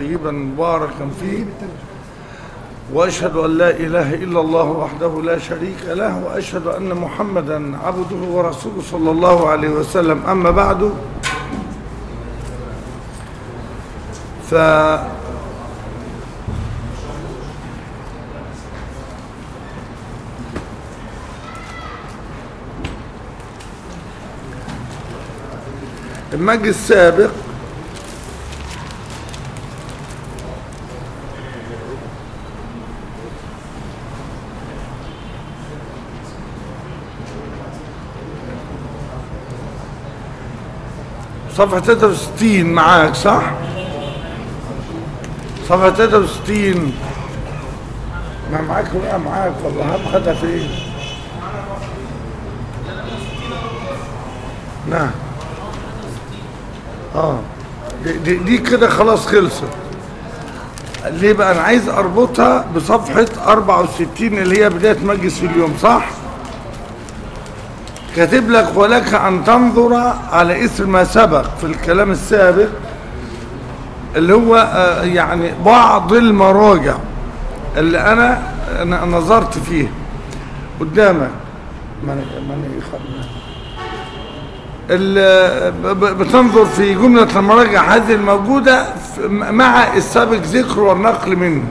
طيبا مباركا فيه وأشهد أن لا إله إلا الله وحده لا شريك له وأشهد أن محمدا عبده ورسوله صلى الله عليه وسلم أما بعد ف المجلس السابق صفحة 63 معاك صح؟ صفحة 63 ما معاك ولا معاك والله هم خدها فين؟ نعم اه دي, دي, دي كده خلاص خلصت ليه بقى انا عايز اربطها بصفحة 64 اللي هي بداية مجلس اليوم صح كاتب لك ولك ان تنظر على اسم ما سبق في الكلام السابق اللي هو آه يعني بعض المراجع اللي انا, أنا نظرت فيها قدامك ما أنا ما أنا بتنظر في جملة المراجع هذه الموجودة مع السابق ذكر والنقل منه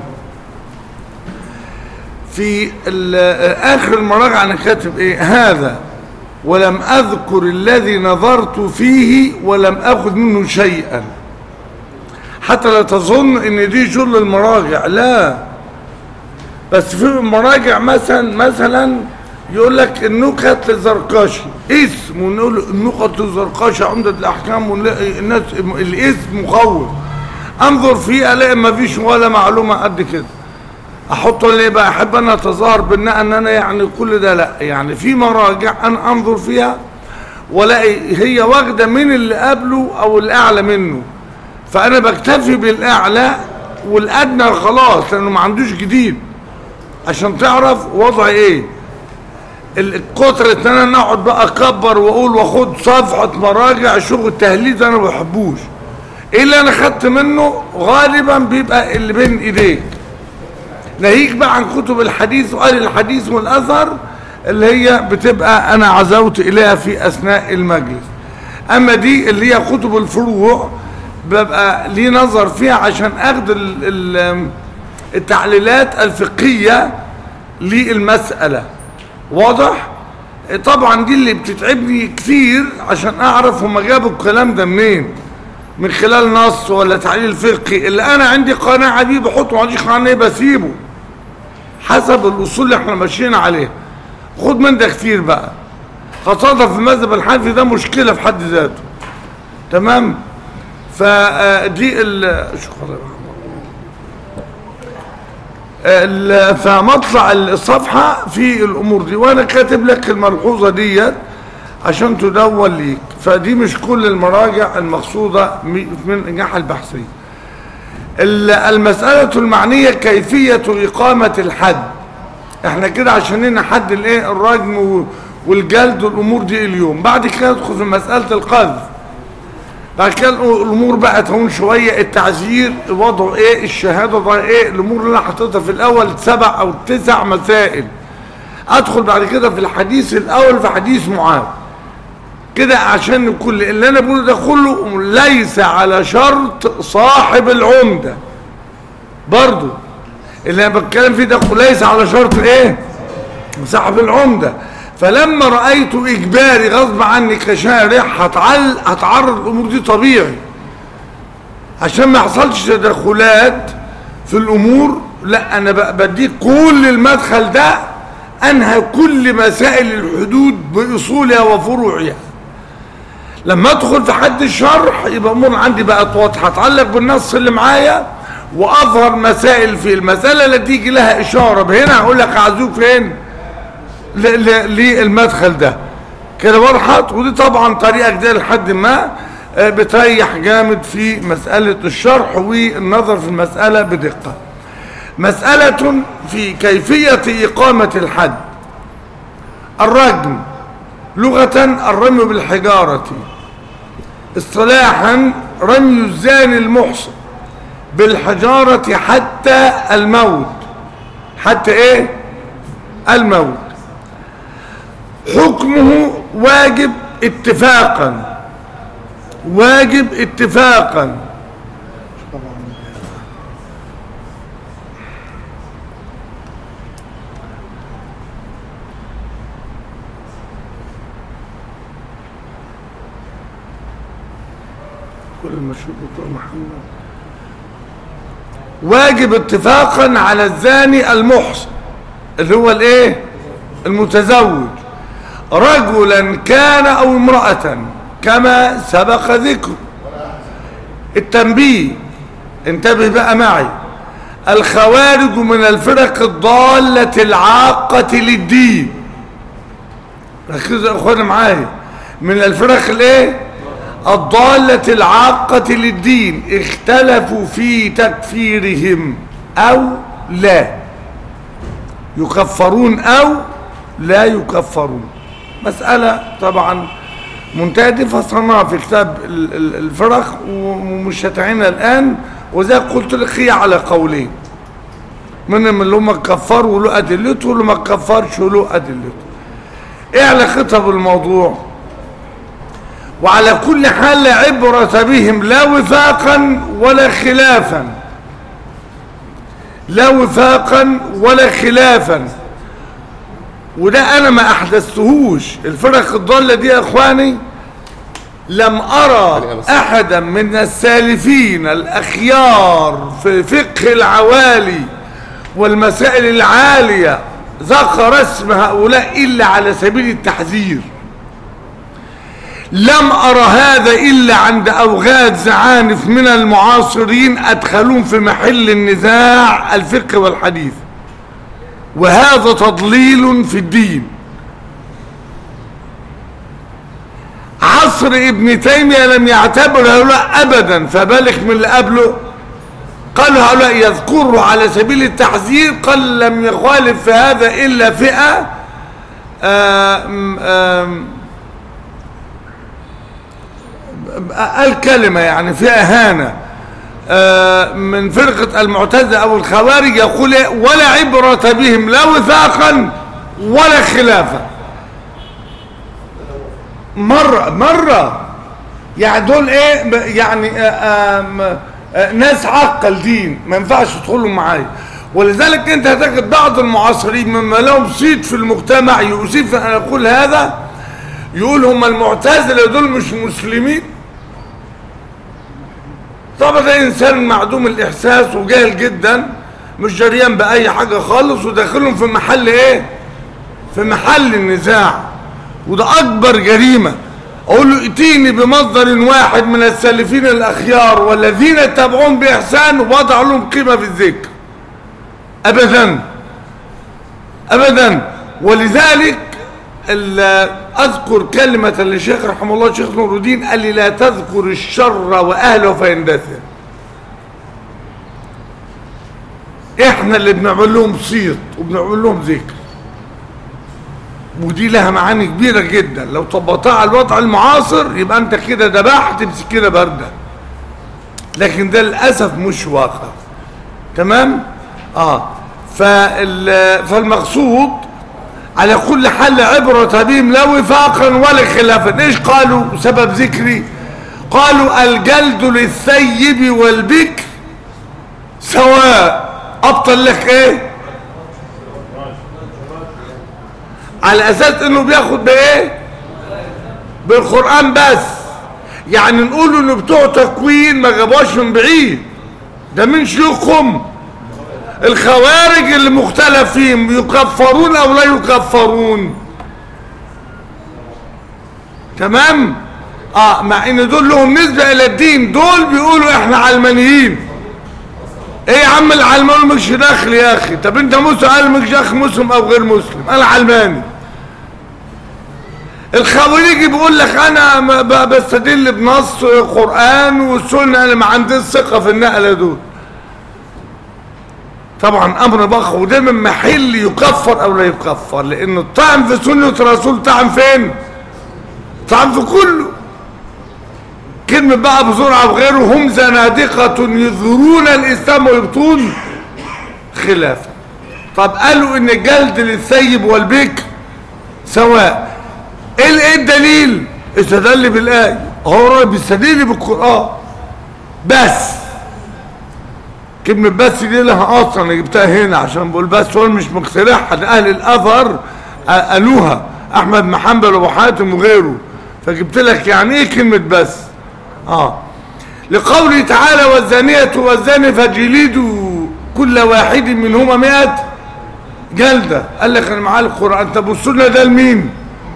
في آخر المراجع أنا كاتب إيه هذا ولم أذكر الذي نظرت فيه ولم أخذ منه شيئا حتى لا تظن ان دي جل المراجع لا بس في مراجع مثلا مثلا يقول لك النكت للزرقاشي اسم ونقول النكت للزرقاشي عمدة الاحكام الناس الاسم مخوف انظر فيه الاقي ما فيش ولا معلومه قد كده احط ليه بقى احب انا اتظاهر بالناء ان انا يعني كل ده لا يعني في مراجع انا انظر فيها والاقي هي واخده من اللي قبله او الاعلى منه فانا بكتفي بالاعلى والادنى خلاص لانه ما عندوش جديد عشان تعرف وضعي ايه الكترة ان انا نقعد بقى اكبر واقول واخد صفحة مراجع شغل تهليد انا ما بحبوش ايه اللي انا خدت منه غالبا بيبقى اللي بين ايديك ناهيك بقى عن كتب الحديث وقال الحديث والاثر اللي هي بتبقى انا عزوت اليها في اثناء المجلس اما دي اللي هي كتب الفروع ببقى لي نظر فيها عشان اخد التعليلات الفقهية للمسألة واضح طبعا دي اللي بتتعبني كتير عشان اعرف هما جابوا الكلام ده منين من خلال نص ولا تعليل فقهي اللي انا عندي قناعة بيه بحطه ما عنديش قناعة بسيبه حسب الاصول اللي احنا ماشيين عليها خد من ده كتير بقى خاصة في المذهب الحنفي ده مشكلة في حد ذاته تمام فدي ال شكرا فمطلع الصفحة في الأمور دي وأنا كاتب لك الملحوظة ديت عشان تدون ليك فدي مش كل المراجع المقصودة من الناحية البحثية المسألة المعنية كيفية إقامة الحد احنا كده عشان نحد الايه الرجم والجلد والأمور دي اليوم بعد كده ندخل في مسألة القذف بعد كده الامور بقى تهون شويه التعزير وضعه ايه الشهاده وضعه ايه الامور اللي انا حطيتها في الاول سبع او تسع مسائل ادخل بعد كده في الحديث الاول في حديث معاذ كده عشان كل اللي انا بقوله ده كله ليس على شرط صاحب العمده برضو اللي انا بتكلم فيه ده ليس على شرط ايه صاحب العمده فلما رأيته إجباري غصب عني كشارع هتعل هتعرض الأمور دي طبيعي عشان ما يحصلش تدخلات في الأمور لا أنا بديك كل المدخل ده أنهى كل مسائل الحدود بأصولها وفروعها لما أدخل في حد الشرح يبقى أمور عندي بقت واضحة هتعلق بالنص اللي معايا وأظهر مسائل في المسألة اللي تيجي لها إشارة هنا هقول لك أعزوك فين؟ للمدخل ده كده وضحت ودي طبعا طريقة جديدة لحد ما بتريح جامد في مسألة الشرح والنظر في المسألة بدقة مسألة في كيفية إقامة الحد الرجم لغة الرمي بالحجارة اصطلاحا رمي الزاني المحصن بالحجارة حتى الموت حتى ايه الموت حكمه واجب اتفاقا واجب اتفاقا كل المشهور دكتور محمد واجب اتفاقا على الزاني المحسن اللي هو الايه المتزوج رجلا كان او امرأة كما سبق ذكر التنبيه انتبه بقى معي الخوارج من الفرق الضالة العاقة للدين ركزوا يا اخوانا معايا من الفرق الايه الضالة العاقة للدين اختلفوا في تكفيرهم او لا يكفرون او لا يكفرون مسألة طبعا منتهى دي فصلناها في كتاب ال- ال- الفرق ومش هتعينها الآن وزي ما قلت لك هي على قولين منهم اللي هم كفروا وله أدلته واللي ما كفرش وله أدلته ايه علاقتها بالموضوع وعلى كل حال لا عبرة بهم لا وفاقا ولا خلافا لا وفاقا ولا خلافا وده انا ما احدثتهوش الفرق الضالة دي يا اخواني لم ارى احدا من السالفين الاخيار في فقه العوالي والمسائل العالية ذكر اسم هؤلاء الا على سبيل التحذير لم أرى هذا إلا عند أوغاد زعانف من المعاصرين أدخلون في محل النزاع الفقه والحديث وهذا تضليل في الدين عصر ابن تيمية لم يعتبر هؤلاء أبدا فبالغ من اللي قبله قال هؤلاء يذكره على سبيل التحذير قال لم يخالف في هذا إلا فئة آم آم الكلمة يعني فيها إهانة آه، من فرقة المعتزلة أو الخوارج يقول إيه؟ ولا عبرة بهم لا وثاقا ولا خلافا مرة مرة يعني دول ايه ب- يعني آه، آم، آه، ناس عقل دين ما ينفعش تدخلوا معايا ولذلك انت هتجد بعض المعاصرين مما لهم صيت في المجتمع يؤسف ان اقول هذا يقول هم المعتزله دول مش مسلمين طبعا ده انسان معدوم الاحساس وجاهل جدا مش جريان باي حاجه خالص وداخلهم في محل ايه في محل النزاع وده اكبر جريمه اقول له ائتيني بمصدر واحد من السالفين الاخيار والذين يتبعون باحسان وضع لهم قيمه في الذكر ابدا ابدا ولذلك ال- اذكر كلمة للشيخ رحمه الله الشيخ نور الدين قال لي لا تذكر الشر واهله فيندثر احنا اللي بنعمل لهم صيت وبنعمل لهم ذكر ودي لها معاني كبيرة جدا لو طبقتها على الوضع المعاصر يبقى انت كده دبحت بسكينة باردة لكن ده للأسف مش واقع تمام اه فال- فالمقصود على كل حال عبرة بهم لا وفاقا ولا خلافا ايش قالوا سبب ذكري قالوا الجلد للثيب والبكر سواء ابطل لك ايه على اساس انه بياخد بايه بالقران بس يعني نقول انه بتوع تكوين ما جابوش من بعيد ده من شيوخهم الخوارج اللي مختلف فيهم يكفرون او لا يكفرون تمام اه مع ان دول لهم نسبة الى الدين دول بيقولوا احنا علمانيين ايه يا عم العلمان مش داخل يا اخي طب انت مسلم قال مش داخل مسلم او غير مسلم انا علماني الخوارجي بيقول لك انا م- ب- بستدل بنص قران والسنه انا ما عنديش ثقه في النقله دول طبعا امر بخ وده من محل يكفر او لا يكفر لان الطعن في سنه الرسول طعن فين طعن في كله كلمة بقى بسرعة وغيره هم زنادقة يظهرون الإسلام ويبطون خلافه طب قالوا ان الجلد للثيب والبكر سواء ايه ايه الدليل استدل بالايه هو بيستدل بالقران بس كلمة بس دي لها اصلا انا جبتها هنا عشان بقول بس هو مش مقترحها ده اهل الاثر قالوها احمد محمد وابو حاتم وغيره فجبت لك يعني ايه كلمة بس اه لقوله تعالى والزانية والزاني فجلدوا كل واحد منهما مئة جلدة قال لك انا معاه القرآن طب والسنة ده لمين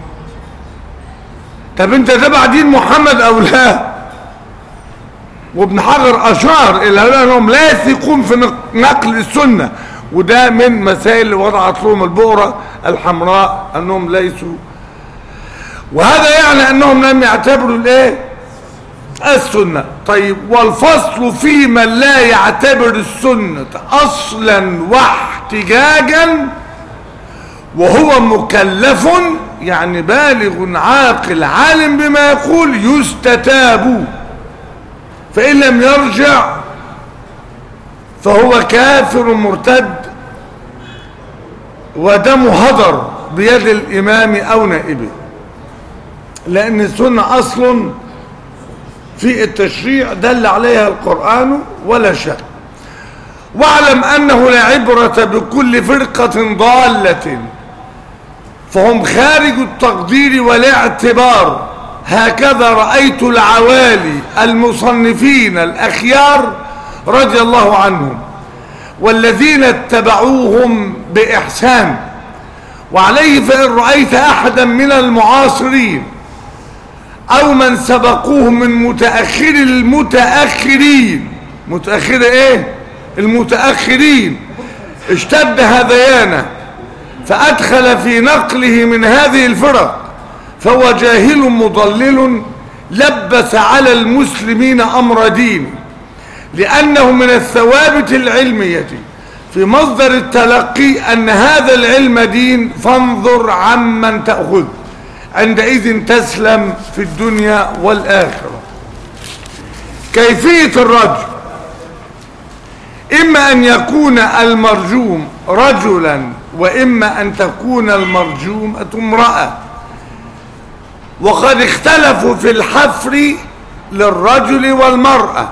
طب انت تبع دين محمد او لا وابن حجر اشار الى انهم لا يثقون في نقل السنة وده من مسائل اللي وضعت لهم البؤرة الحمراء انهم ليسوا وهذا يعني انهم لم يعتبروا الايه السنة طيب والفصل في من لا يعتبر السنة اصلا واحتجاجا وهو مكلف يعني بالغ عاقل عالم بما يقول يستتاب فإن لم يرجع فهو كافر مرتد ودمه هدر بيد الإمام أو نائبه لأن السنة أصل في التشريع دل عليها القرآن ولا شك واعلم أنه لا عبرة بكل فرقة ضالة فهم خارج التقدير والاعتبار هكذا رأيت العوالي المصنفين الأخيار رضي الله عنهم والذين اتبعوهم بإحسان وعليه فإن رأيت أحدا من المعاصرين أو من سبقوهم من متأخر المتأخرين متأخر إيه المتأخرين اشتد هذيانه فأدخل في نقله من هذه الفرق فهو جاهل مضلل لبس على المسلمين أمر دين لأنه من الثوابت العلمية في مصدر التلقي أن هذا العلم دين فانظر عمن تأخذ عندئذ تسلم في الدنيا والآخرة كيفية الرجل إما أن يكون المرجوم رجلا وإما أن تكون المرجومة امرأة وقد اختلفوا في الحفر للرجل والمرأة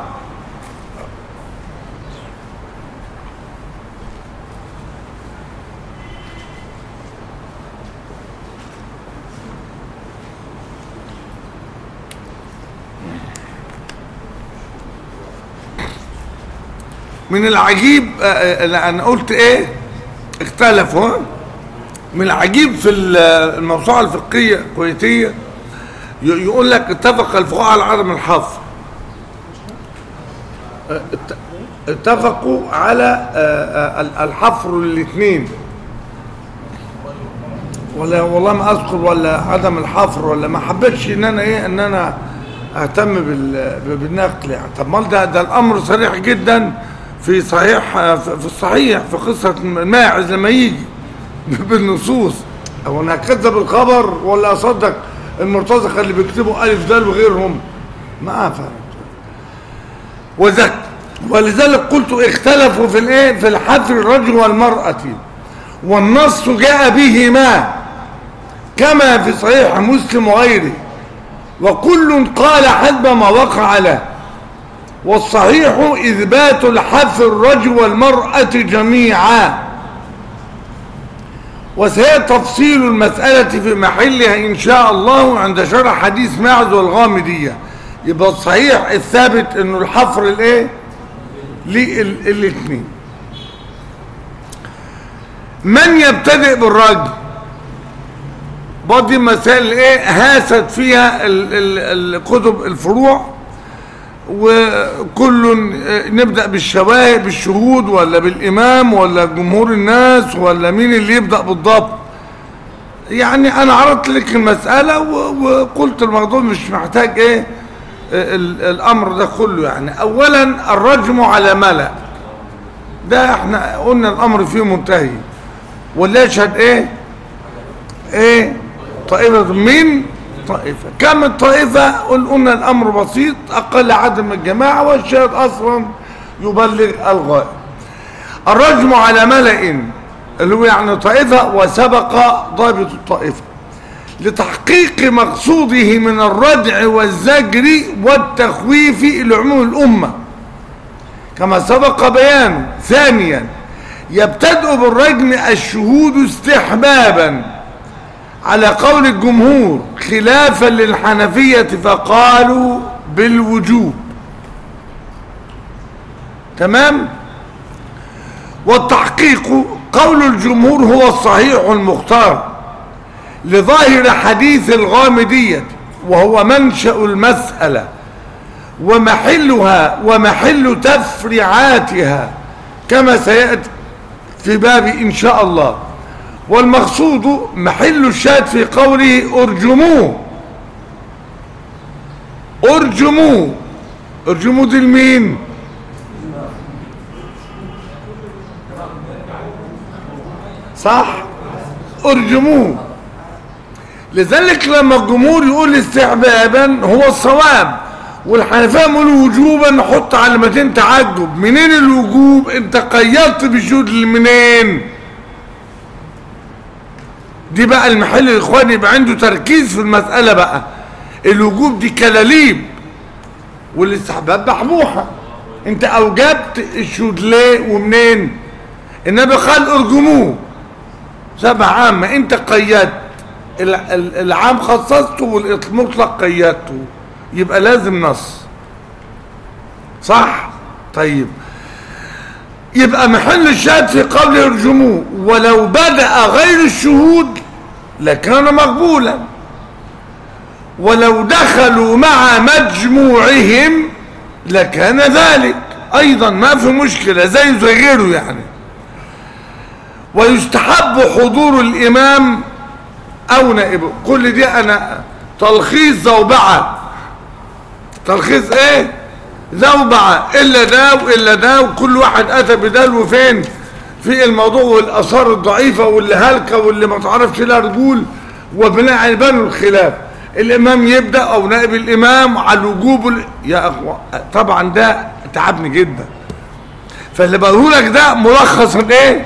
من العجيب انا قلت ايه اختلفوا من العجيب في الموسوعة الفقهية الكويتية يقول لك اتفق الفقهاء على عدم الحفر اتفقوا على الحفر الاثنين ولا والله ما اذكر ولا عدم الحفر ولا ما حبيتش ان انا ايه ان انا اهتم بالنقل يعني طب ما ده ده الامر صريح جدا في صحيح في الصحيح في قصة ماعز لما يجي بالنصوص او انا اكذب الخبر ولا اصدق المرتزقة اللي بيكتبوا الف دال وغيرهم ما افهم وذك ولذلك قلت اختلفوا في الايه في الحفر الرجل والمرأة والنص جاء بهما كما في صحيح مسلم وغيره وكل قال حسب ما وقع له والصحيح إثبات الحث الرجل والمرأة جميعا وسيأتي تفصيل المسألة في محلها إن شاء الله عند شرح حديث معز والغامدية يبقى الصحيح الثابت انه الحفر الايه للاثنين من يبتدئ بالرجل بعض مسائل ايه هاست فيها الكتب الفروع وكل نبدأ بالشواهد بالشهود ولا بالإمام ولا جمهور الناس ولا مين اللي يبدأ بالضبط يعني أنا عرضت لك المسألة وقلت الموضوع مش محتاج إيه الأمر ده كله يعني أولا الرجم على ملأ ده احنا قلنا الأمر فيه منتهي ولا يشهد إيه إيه طائفة من طائفة كم الطائفة قل قلنا الأمر بسيط أقل عدد من الجماعة والشاهد أصلا يبلغ الغائب الرجم على ملأ اللي هو يعني طائفة وسبق ضابط الطائفة لتحقيق مقصوده من الردع والزجر والتخويف لعموم الأمة كما سبق بيانه ثانيا يبتدئ بالرجم الشهود استحبابا على قول الجمهور خلافا للحنفية فقالوا بالوجوب تمام والتحقيق قول الجمهور هو الصحيح المختار لظاهر حديث الغامدية وهو منشأ المسألة ومحلها ومحل تفريعاتها كما سيأتي في باب إن شاء الله والمقصود محل الشاهد في قوله ارجموه ارجموه ارجموه دي لمين صح ارجموه لذلك لما الجمهور يقول استحبابا هو الصواب والحنفيه يقولوا وجوبا نحط علامتين تعجب منين الوجوب انت قيدت بالشهود منين دي بقى المحل الاخوان يبقى عنده تركيز في المساله بقى الوجوب دي كلاليب والاستحباب محبوحه انت اوجبت الشهود ليه ومنين النبي قال ارجموه سبع عامه انت قيدت العام خصصته والمطلق قيدته يبقى لازم نص صح طيب يبقى محل الشاهد في قول يرجموه ولو بدأ غير الشهود لكان مقبولا ولو دخلوا مع مجموعهم لكان ذلك ايضا ما في مشكلة زي زي غيره يعني ويستحب حضور الامام او نائبه كل دي انا تلخيص زوبعة تلخيص ايه زوبعة الا ده والا ده وكل واحد اتى بدال وفين في الموضوع والاثار الضعيفة واللي هلكة واللي ما تعرفش لها رجول وبناء على بنوا الخلاف الامام يبدأ او نائب الامام على الوجوب ال... يا اخوة طبعا ده تعبني جدا فاللي بقوله لك ده ملخص ايه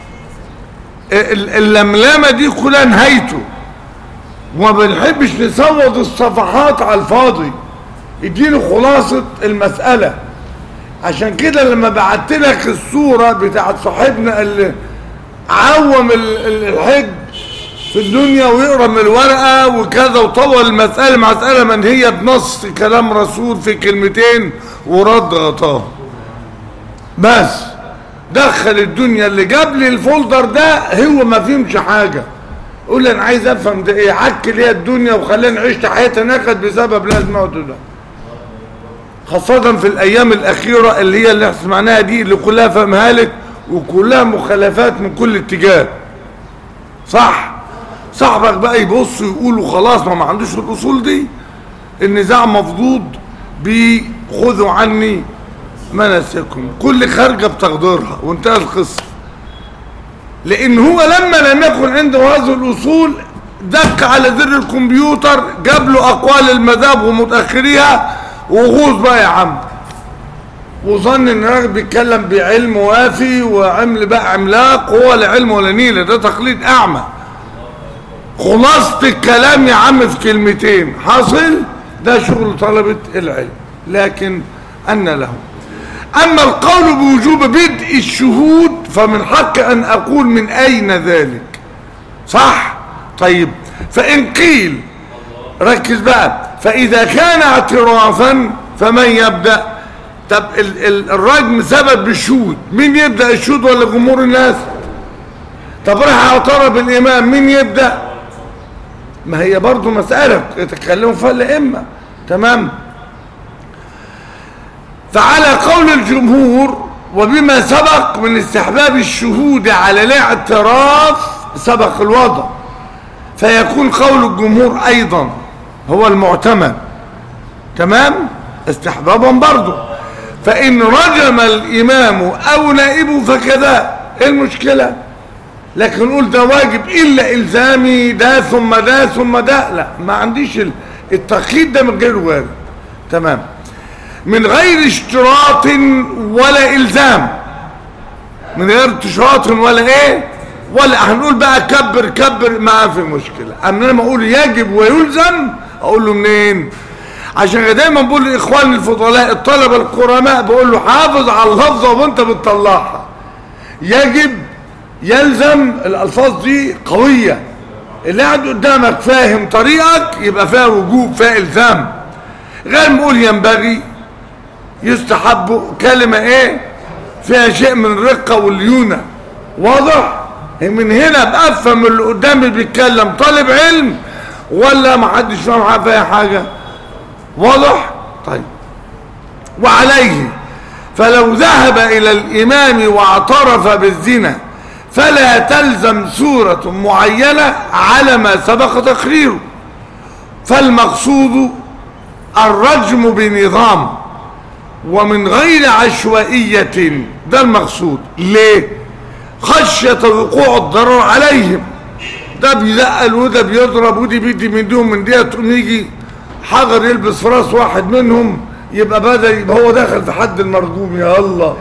اللملمة دي كلها نهايته وما بنحبش نسود الصفحات على الفاضي اديني خلاصة المسألة عشان كده لما بعت لك الصورة بتاعت صاحبنا اللي عوم الحج في الدنيا ويقرا من الورقة وكذا وطول المسألة مسألة منهية بنص كلام رسول في كلمتين ورد غطاه بس دخل الدنيا اللي جاب لي الفولدر ده هو ما فهمش حاجة قول لي انا عايز افهم ده ايه عك ليه الدنيا وخلاني عشت حياتي نكد بسبب لازم اقعد ده خاصة في الايام الاخيرة اللي هي اللي سمعناها دي اللي كلها فهمها لك وكلها مخالفات من كل اتجاه صح صاحبك بقى يبص يقول وخلاص ما ما عندوش الاصول دي النزاع مفضوض بخذوا عني مناسكم كل خارجة بتقديرها وانتهى القصة لان هو لما لم يكن عنده هذه الاصول دق على زر الكمبيوتر جاب له اقوال المذاهب ومتاخريها وغوص بقى يا عم وظن ان الراجل بيتكلم بعلم وافي وعمل بقى عملاق هو لا علم ولا نيله ده تقليد اعمى خلاصه الكلام يا عم في كلمتين حاصل ده شغل طلبه العلم لكن ان له أما القول بوجوب بدء الشهود فمن حق أن أقول من أين ذلك صح طيب فإن قيل ركز بقى فإذا كان اعترافا فمن يبدأ طب ال ال الرجم سبب بالشهود مين يبدأ الشهود ولا جمهور الناس طب راح اعترف الإمام مين يبدأ ما هي برضو مسألة يتكلموا فيها الأئمة تمام فعلى قول الجمهور وبما سبق من استحباب الشهود على الاعتراف سبق الوضع فيكون قول الجمهور ايضا هو المعتمد تمام استحبابا برضه فان رجم الامام او نائبه فكذا ايه المشكله لكن نقول ده واجب الا الزامي ده ثم ده ثم ده لا ما عنديش ال- التقييد ده من غير وارد تمام من غير اشتراط ولا الزام من غير اشتراط ولا ايه ولا هنقول بقى كبر كبر ما في مشكله اما انا لما اقول يجب ويلزم اقول له منين عشان كده دايما بقول لاخواني الفضلاء الطلبه الكرماء بقول له حافظ على اللفظه وانت بتطلعها يجب يلزم الالفاظ دي قويه اللي قاعد قدامك فاهم طريقك يبقى فيها وجوب فيها الزام غير ما اقول ينبغي يستحب كلمه ايه فيها شيء من الرقه والليونه واضح من هنا بفهم اللي قدامي بيتكلم طالب علم ولا ما حدش فاهم فيها حاجه واضح طيب وعليه فلو ذهب إلى الإمام واعترف بالزنا فلا تلزم سورة معينة على ما سبق تقريره فالمقصود الرجم بنظام ومن غير عشوائية ده المقصود ليه خشية وقوع الضرر عليهم ده بيزقل وده بيضرب ودي بيدي من ديهم من دي تقوم يجي حجر يلبس في راس واحد منهم يبقى بدا يبقى هو داخل في حد المرجوم يا الله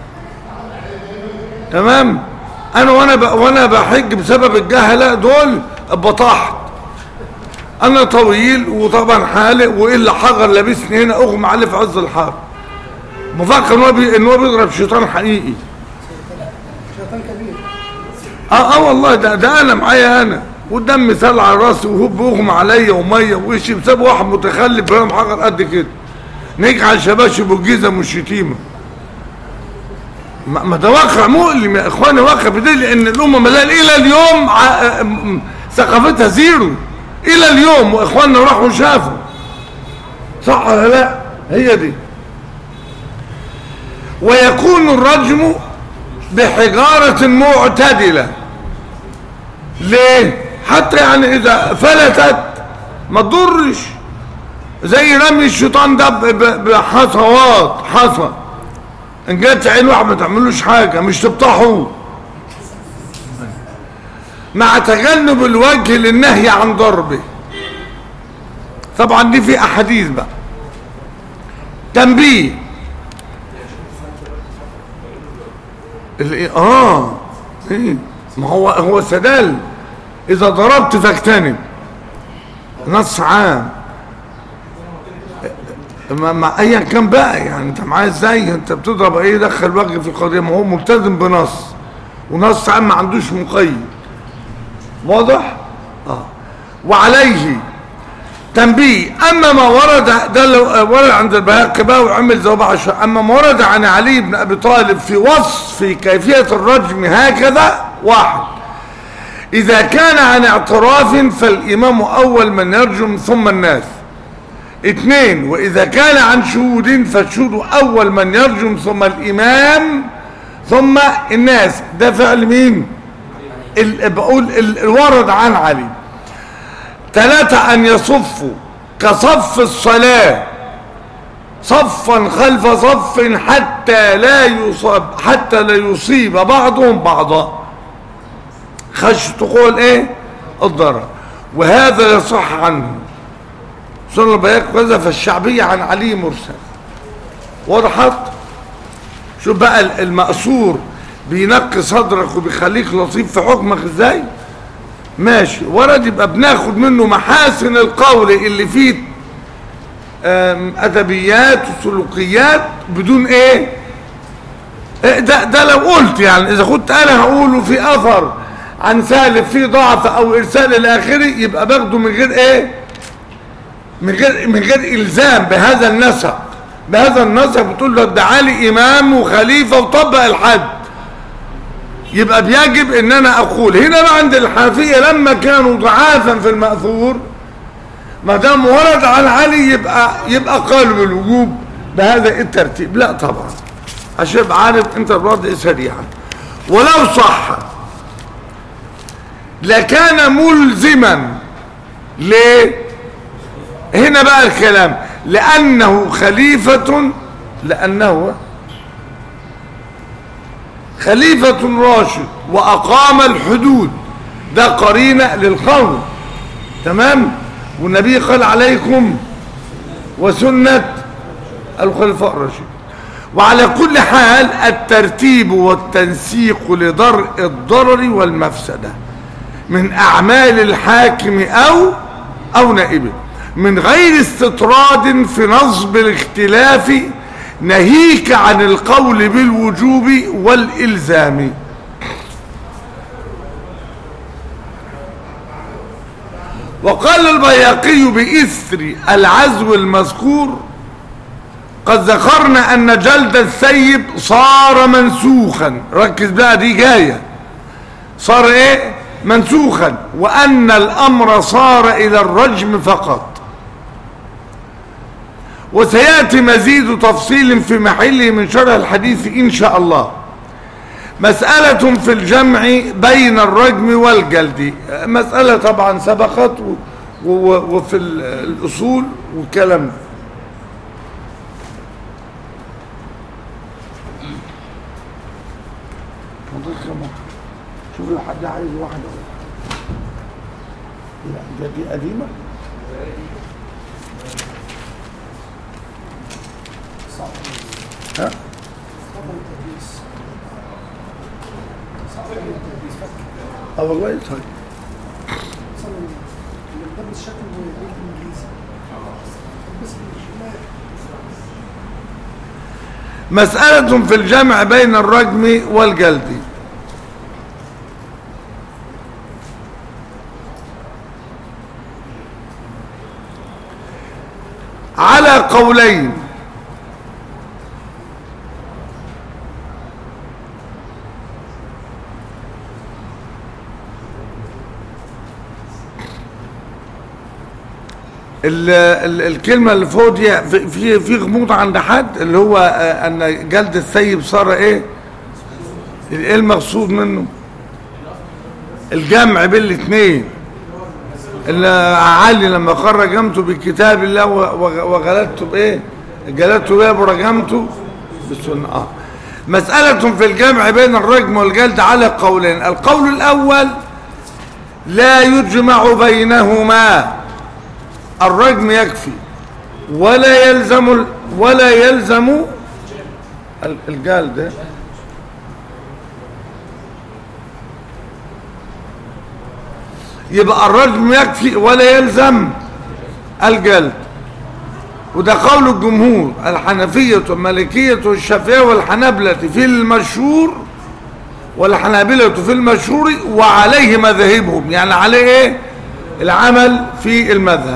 تمام انا وانا ب... وانا بحج بسبب الجهله دول بطاحت انا طويل وطبعا حالق والا حجر لابسني هنا اغمى عليه في عز الحر مفكر ان هو بي... ان هو بيضرب شيطان حقيقي شيطان كبير اه اه والله ده ده انا معايا انا والدم مثال على راسي وهوب اغمى عليا وميه ووشي بسبب واحد متخلف فاهم حجر قد كده نجعل شباشب الجيزه مش شتيمه ما ما ده واقع مؤلم يا اخواني واقع بدليل لان الامه ملال الى اليوم ع- م- ثقافتها زيرو الى اليوم واخواننا راحوا شافوا صح ولا لا هي دي ويكون الرجم بحجارة معتدلة ليه حتى يعني اذا فلتت ما تضرش زي رمي الشيطان ده ب- ب- بحصوات حصى ان جت عين واحد ما تعملوش حاجه مش تفتحه مع تجنب الوجه للنهي عن ضربه طبعا دي في احاديث بقى تنبيه الايه اه ايه ما هو هو سدال اذا ضربت فاجتنب نص عام ما ما ايا كان بقى يعني انت معايا ازاي انت بتضرب ايه دخل وجه في القضيه ما هو ملتزم بنص ونص عام ما عندوش مقيد واضح اه وعليه تنبيه اما ما ورد ده لو ورد عند البهاقي بقى وعمل زي بعض الشيء. اما ما ورد عن علي بن ابي طالب في وصف كيفيه الرجم هكذا واحد اذا كان عن اعتراف فالامام اول من يرجم ثم الناس اثنين واذا كان عن شهود فالشهود اول من يرجم ثم الامام ثم الناس ده فعل مين ال- بقول ال- الورد عن علي ثلاثة أن يصفوا كصف الصلاة صفا خلف صف حتى لا يصاب حتى لا يصيب بعضهم بعضا خشية قول ايه الضرر وهذا يصح عنه سنة البياق كذا فالشعبية عن علي مرسل وضحت شوف بقى ال- المأثور بينقي صدرك وبيخليك لطيف في حكمك ازاي ماشي ورد يبقى بناخد منه محاسن القول اللي فيه آم، ادبيات وسلوكيات بدون ايه إيه ده, ده لو قلت يعني اذا كنت انا هقوله في اثر عن سالف فيه ضعف او ارسال الى اخره يبقى باخده من غير ايه من غير من غير الزام بهذا النسق بهذا النسق بتقول له ده علي امام وخليفه وطبق الحد يبقى بيجب ان انا اقول هنا بقى عند الحنفيه لما كانوا ضعافا في الماثور ما دام ورد عن علي يبقى يبقى قالوا بالوجوب بهذا الترتيب لا طبعا عشان يبقى عارف انت الوضع سريعا ولو صح لكان ملزما ليه هنا بقى الكلام لانه خليفه لانه خليفة راشد وأقام الحدود ده قرينة للقول تمام والنبي قال عليكم وسنة الخلفاء الراشدين وعلى كل حال الترتيب والتنسيق لدرء الضرر والمفسدة من أعمال الحاكم أو أو نائبه من غير استطراد في نصب الاختلاف نهيك عن القول بالوجوب والإلزام وقال البياقي بإثر العزو المذكور قد ذكرنا أن جلد السيب صار منسوخا ركز بقى دي جاية صار ايه منسوخا وأن الأمر صار إلى الرجم فقط وسيأتي مزيد تفصيل في محله من شرح الحديث إن شاء الله مسألة في الجمع بين الرجم والجلد مسألة طبعا سبقت و- و- وفي ال- الأصول والكلام ده شوف لو حد عايز واحدة لا دي قديمة ها اه والله طيب اصلا اللي ملبس شكل بيت انجليزي بس مش مسألة في الجمع بين الرجم والجلد على قولين ال ال الكلمة اللي فوق دي في في, في غموض عند حد اللي هو آه، ان جلد الثيب صار ايه؟ ايه المقصود منه؟ الجمع بين الاثنين اللي علي لما قال رجمته بكتاب الله و- و- وغلدته بايه؟ جلدته بيه ورجمته بالسنة اه مسألة في الجمع بين الرجم والجلد على قولين القول الأول لا يجمع بينهما الرجم يكفي ولا يلزم ال- ولا يلزم ال- الجلد يبقى الرجم يكفي ولا يلزم الجلد وده قول الجمهور الحنفية والمالكية والشافعية والحنبلة في المشهور والحنابلة في المشهور وعليه مذاهبهم يعني عليه ايه العمل في المذهب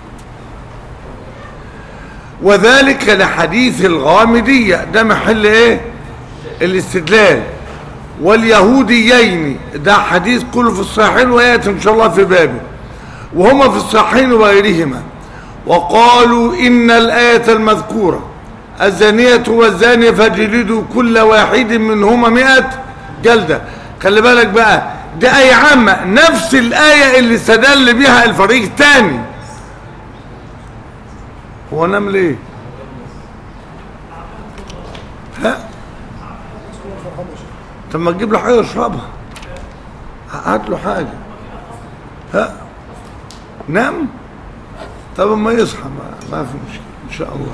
وذلك لحديث الغامدية ده محل ايه الاستدلال واليهوديين ده حديث كله في الصحيحين وياتي ان شاء الله في بابه وهما في الصحيحين وغيرهما وقالوا ان الايه المذكوره الزانيه والزاني فجلدوا كل واحد منهما مئة جلده خلي بالك بقى دي ايه عامه نفس الايه اللي استدل بها الفريق الثاني هو نام ليه ها طب ما تجيب له حاجه يشربها هات له حاجه ها نام طب ما يصحى ما, ما في مشكله ان شاء الله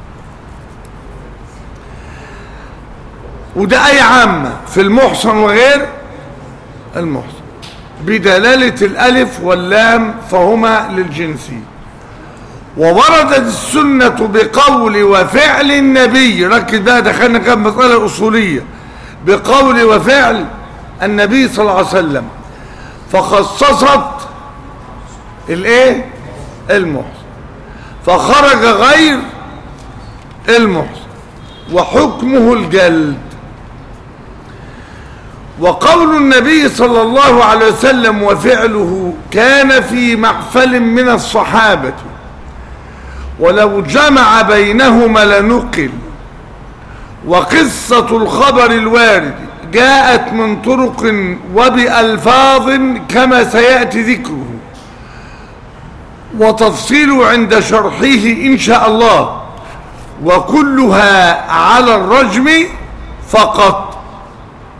وده اي عامه في المحصن وغير المحصن بدلاله الالف واللام فهما للجنسي ووردت السنة بقول وفعل النبي ركز بقى دخلنا كام مسألة أصولية بقول وفعل النبي صلى الله عليه وسلم فخصصت الايه المحسن فخرج غير المحسن وحكمه الجلد وقول النبي صلى الله عليه وسلم وفعله كان في محفل من الصحابة ولو جمع بينهما لنقل وقصة الخبر الوارد جاءت من طرق وبألفاظ كما سيأتي ذكره وتفصيل عند شرحه إن شاء الله وكلها على الرجم فقط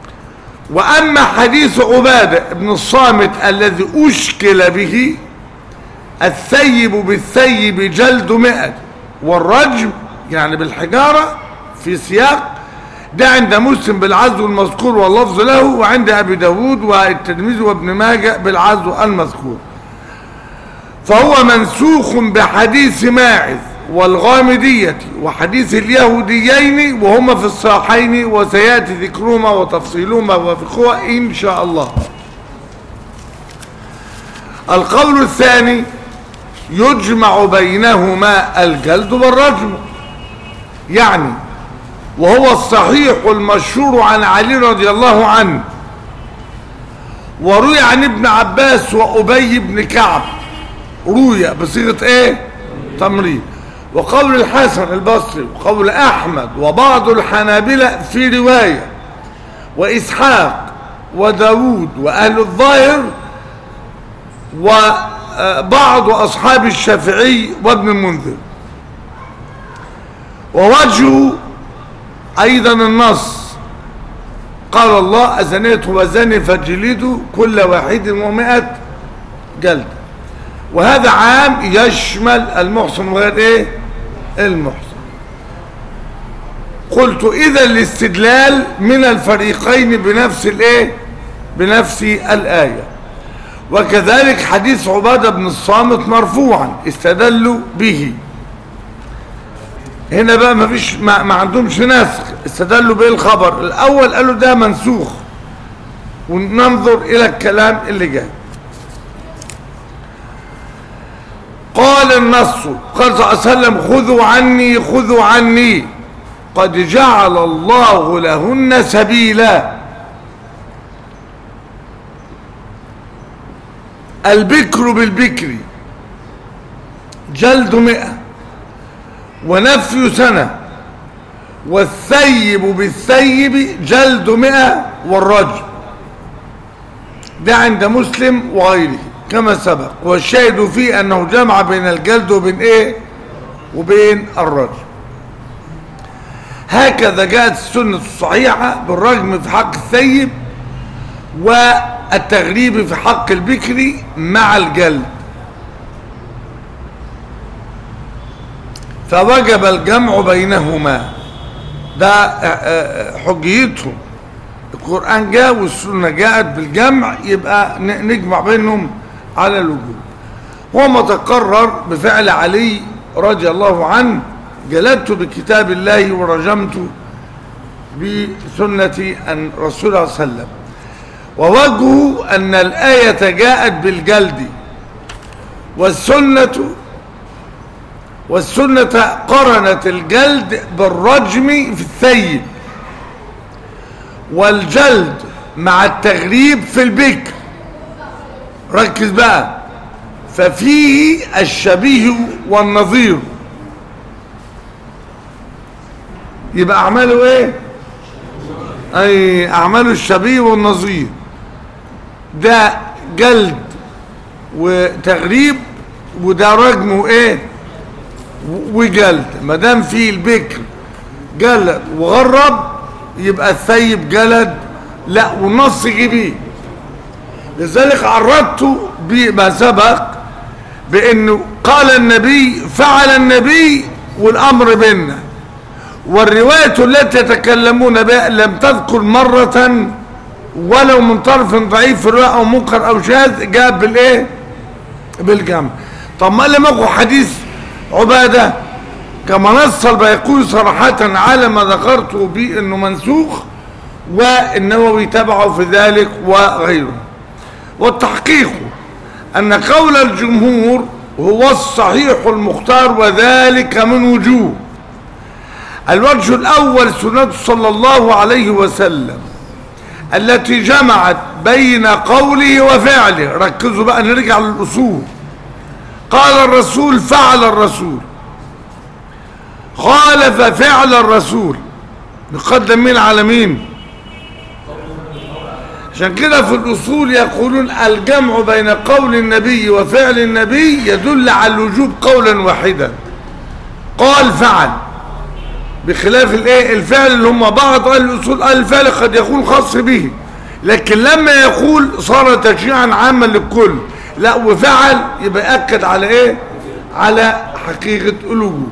وأما حديث عبادة بن الصامت الذي أشكل به الثيب بالثيب جلد مئة والرجم يعني بالحجارة في سياق ده عند مسلم بالعزو المذكور واللفظ له وعند أبي داود والترمذي وابن ماجه بالعزو المذكور فهو منسوخ بحديث ماعز والغامدية وحديث اليهوديين وهما في الصحيحين وسيأتي ذكرهما وتفصيلهما وفقهما إن شاء الله القول الثاني يجمع بينهما الجلد والرجم يعني وهو الصحيح المشهور عن علي رضي الله عنه وروي عن ابن عباس وأبي بن كعب روي بصيغة ايه تمريض وقول الحسن البصري وقول أحمد وبعض الحنابلة في رواية وإسحاق وداود وأهل الظاهر وبعض أصحاب الشافعي وابن المنذر ووجه أيضا النص قال الله أزنيت وزني فجلدوا كل واحد ومائة جلد وهذا عام يشمل المحصن وغير ايه المحصن قلت اذا الاستدلال من الفريقين بنفس الايه بنفس الايه وكذلك حديث عباده بن الصامت مرفوعا استدلوا به هنا بقى ما فيش ما, ما عندهمش نسخ استدلوا به الخبر الاول قالوا ده منسوخ وننظر الى الكلام اللي جاي قال النص قال صلى الله عليه وسلم خذوا عني خذوا عني قد جعل الله لهن سبيلا البكر بالبكر جلد مئة ونفي سنة والثيب بالثيب جلد مئة والرجل ده عند مسلم وغيره كما سبق والشاهد فيه أنه جمع بين الجلد وبين إيه وبين الرجل هكذا جاءت السنة الصحيحة بالرجم في حق الثيب والتغريب في حق البكري مع الجلد فوجب الجمع بينهما ده حجيتهم القرآن جاء والسنة جاءت بالجمع يبقى نجمع بينهم على الوجوب وما تقرر بفعل علي رضي الله عنه جلدت بكتاب الله ورجمت بسنة أن رسول الله صلى الله عليه وسلم ووجهه أن الآية جاءت بالجلد والسنة والسنة قرنت الجلد بالرجم في الثيب والجلد مع التغريب في البكر ركز بقى ففيه الشبيه والنظير يبقى اعماله ايه اي اعماله الشبيه والنظير ده جلد وتغريب وده رجم وايه وجلد ما دام فيه البكر جلد وغرب يبقى الثيب جلد لا والنص جيبيه لذلك عرضته بما سبق بانه قال النبي فعل النبي والامر بيننا والرواية التي يتكلمون بها لم تذكر مرة ولو من طرف ضعيف في الرواية او منكر او شاذ جاء بالايه بالجمع طب ما لم يكن حديث عبادة كما نص البيقوي صراحة على ما ذكرته بانه منسوخ والنووي تبعه في ذلك وغيره والتحقيق أن قول الجمهور هو الصحيح المختار وذلك من وجوه الوجه الأول سنة صلى الله عليه وسلم التي جمعت بين قوله وفعله ركزوا بقى نرجع للأصول قال الرسول فعل الرسول خالف فعل الرسول نقدم مين على مين عشان كده في الأصول يقولون الجمع بين قول النبي وفعل النبي يدل على الوجوب قولا واحدا قال فعل بخلاف الايه الفعل اللي هم بعض اهل الاصول قال الفعل قد يكون خاص به لكن لما يقول صار تشريعا عاما للكل لا وفعل يبقى يأكد على ايه على حقيقة الوجود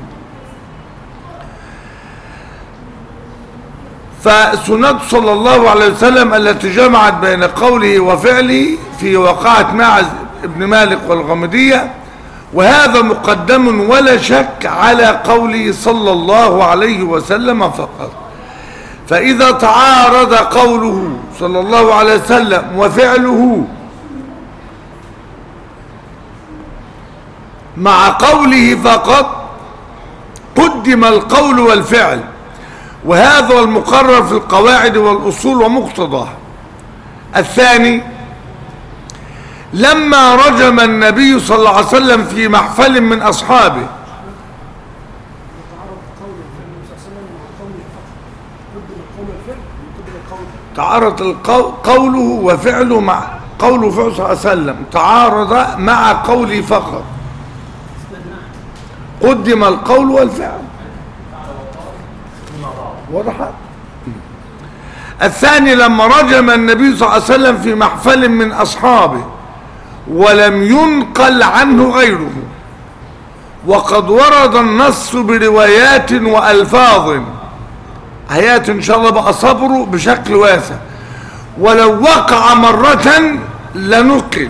فسنة صلى الله عليه وسلم التي جمعت بين قوله وفعله في وقعة معز ابن مالك والغمدية وهذا مقدم ولا شك على قوله صلى الله عليه وسلم فقط فإذا تعارض قوله صلى الله عليه وسلم وفعله مع قوله فقط قدم القول والفعل وهذا المقرر في القواعد والأصول ومقتضاه الثاني لما رجم النبي صلى الله عليه وسلم في محفل من أصحابه يتعارض قول النبي صلى الله عليه وسلم مع قوله فقط قدم القول الفعل قدم القول تعارض القو- قوله وفعله مع قوله فعله صلى الله عليه وسلم تعارض مع قوله فقط قدم القول والفعل وضحت الثاني لما رجم النبي صلى الله عليه وسلم في محفل من أصحابه ولم ينقل عنه غيره وقد ورد النص بروايات وألفاظ آيات إن شاء الله بقى صبره بشكل واسع ولو وقع مرة لنقل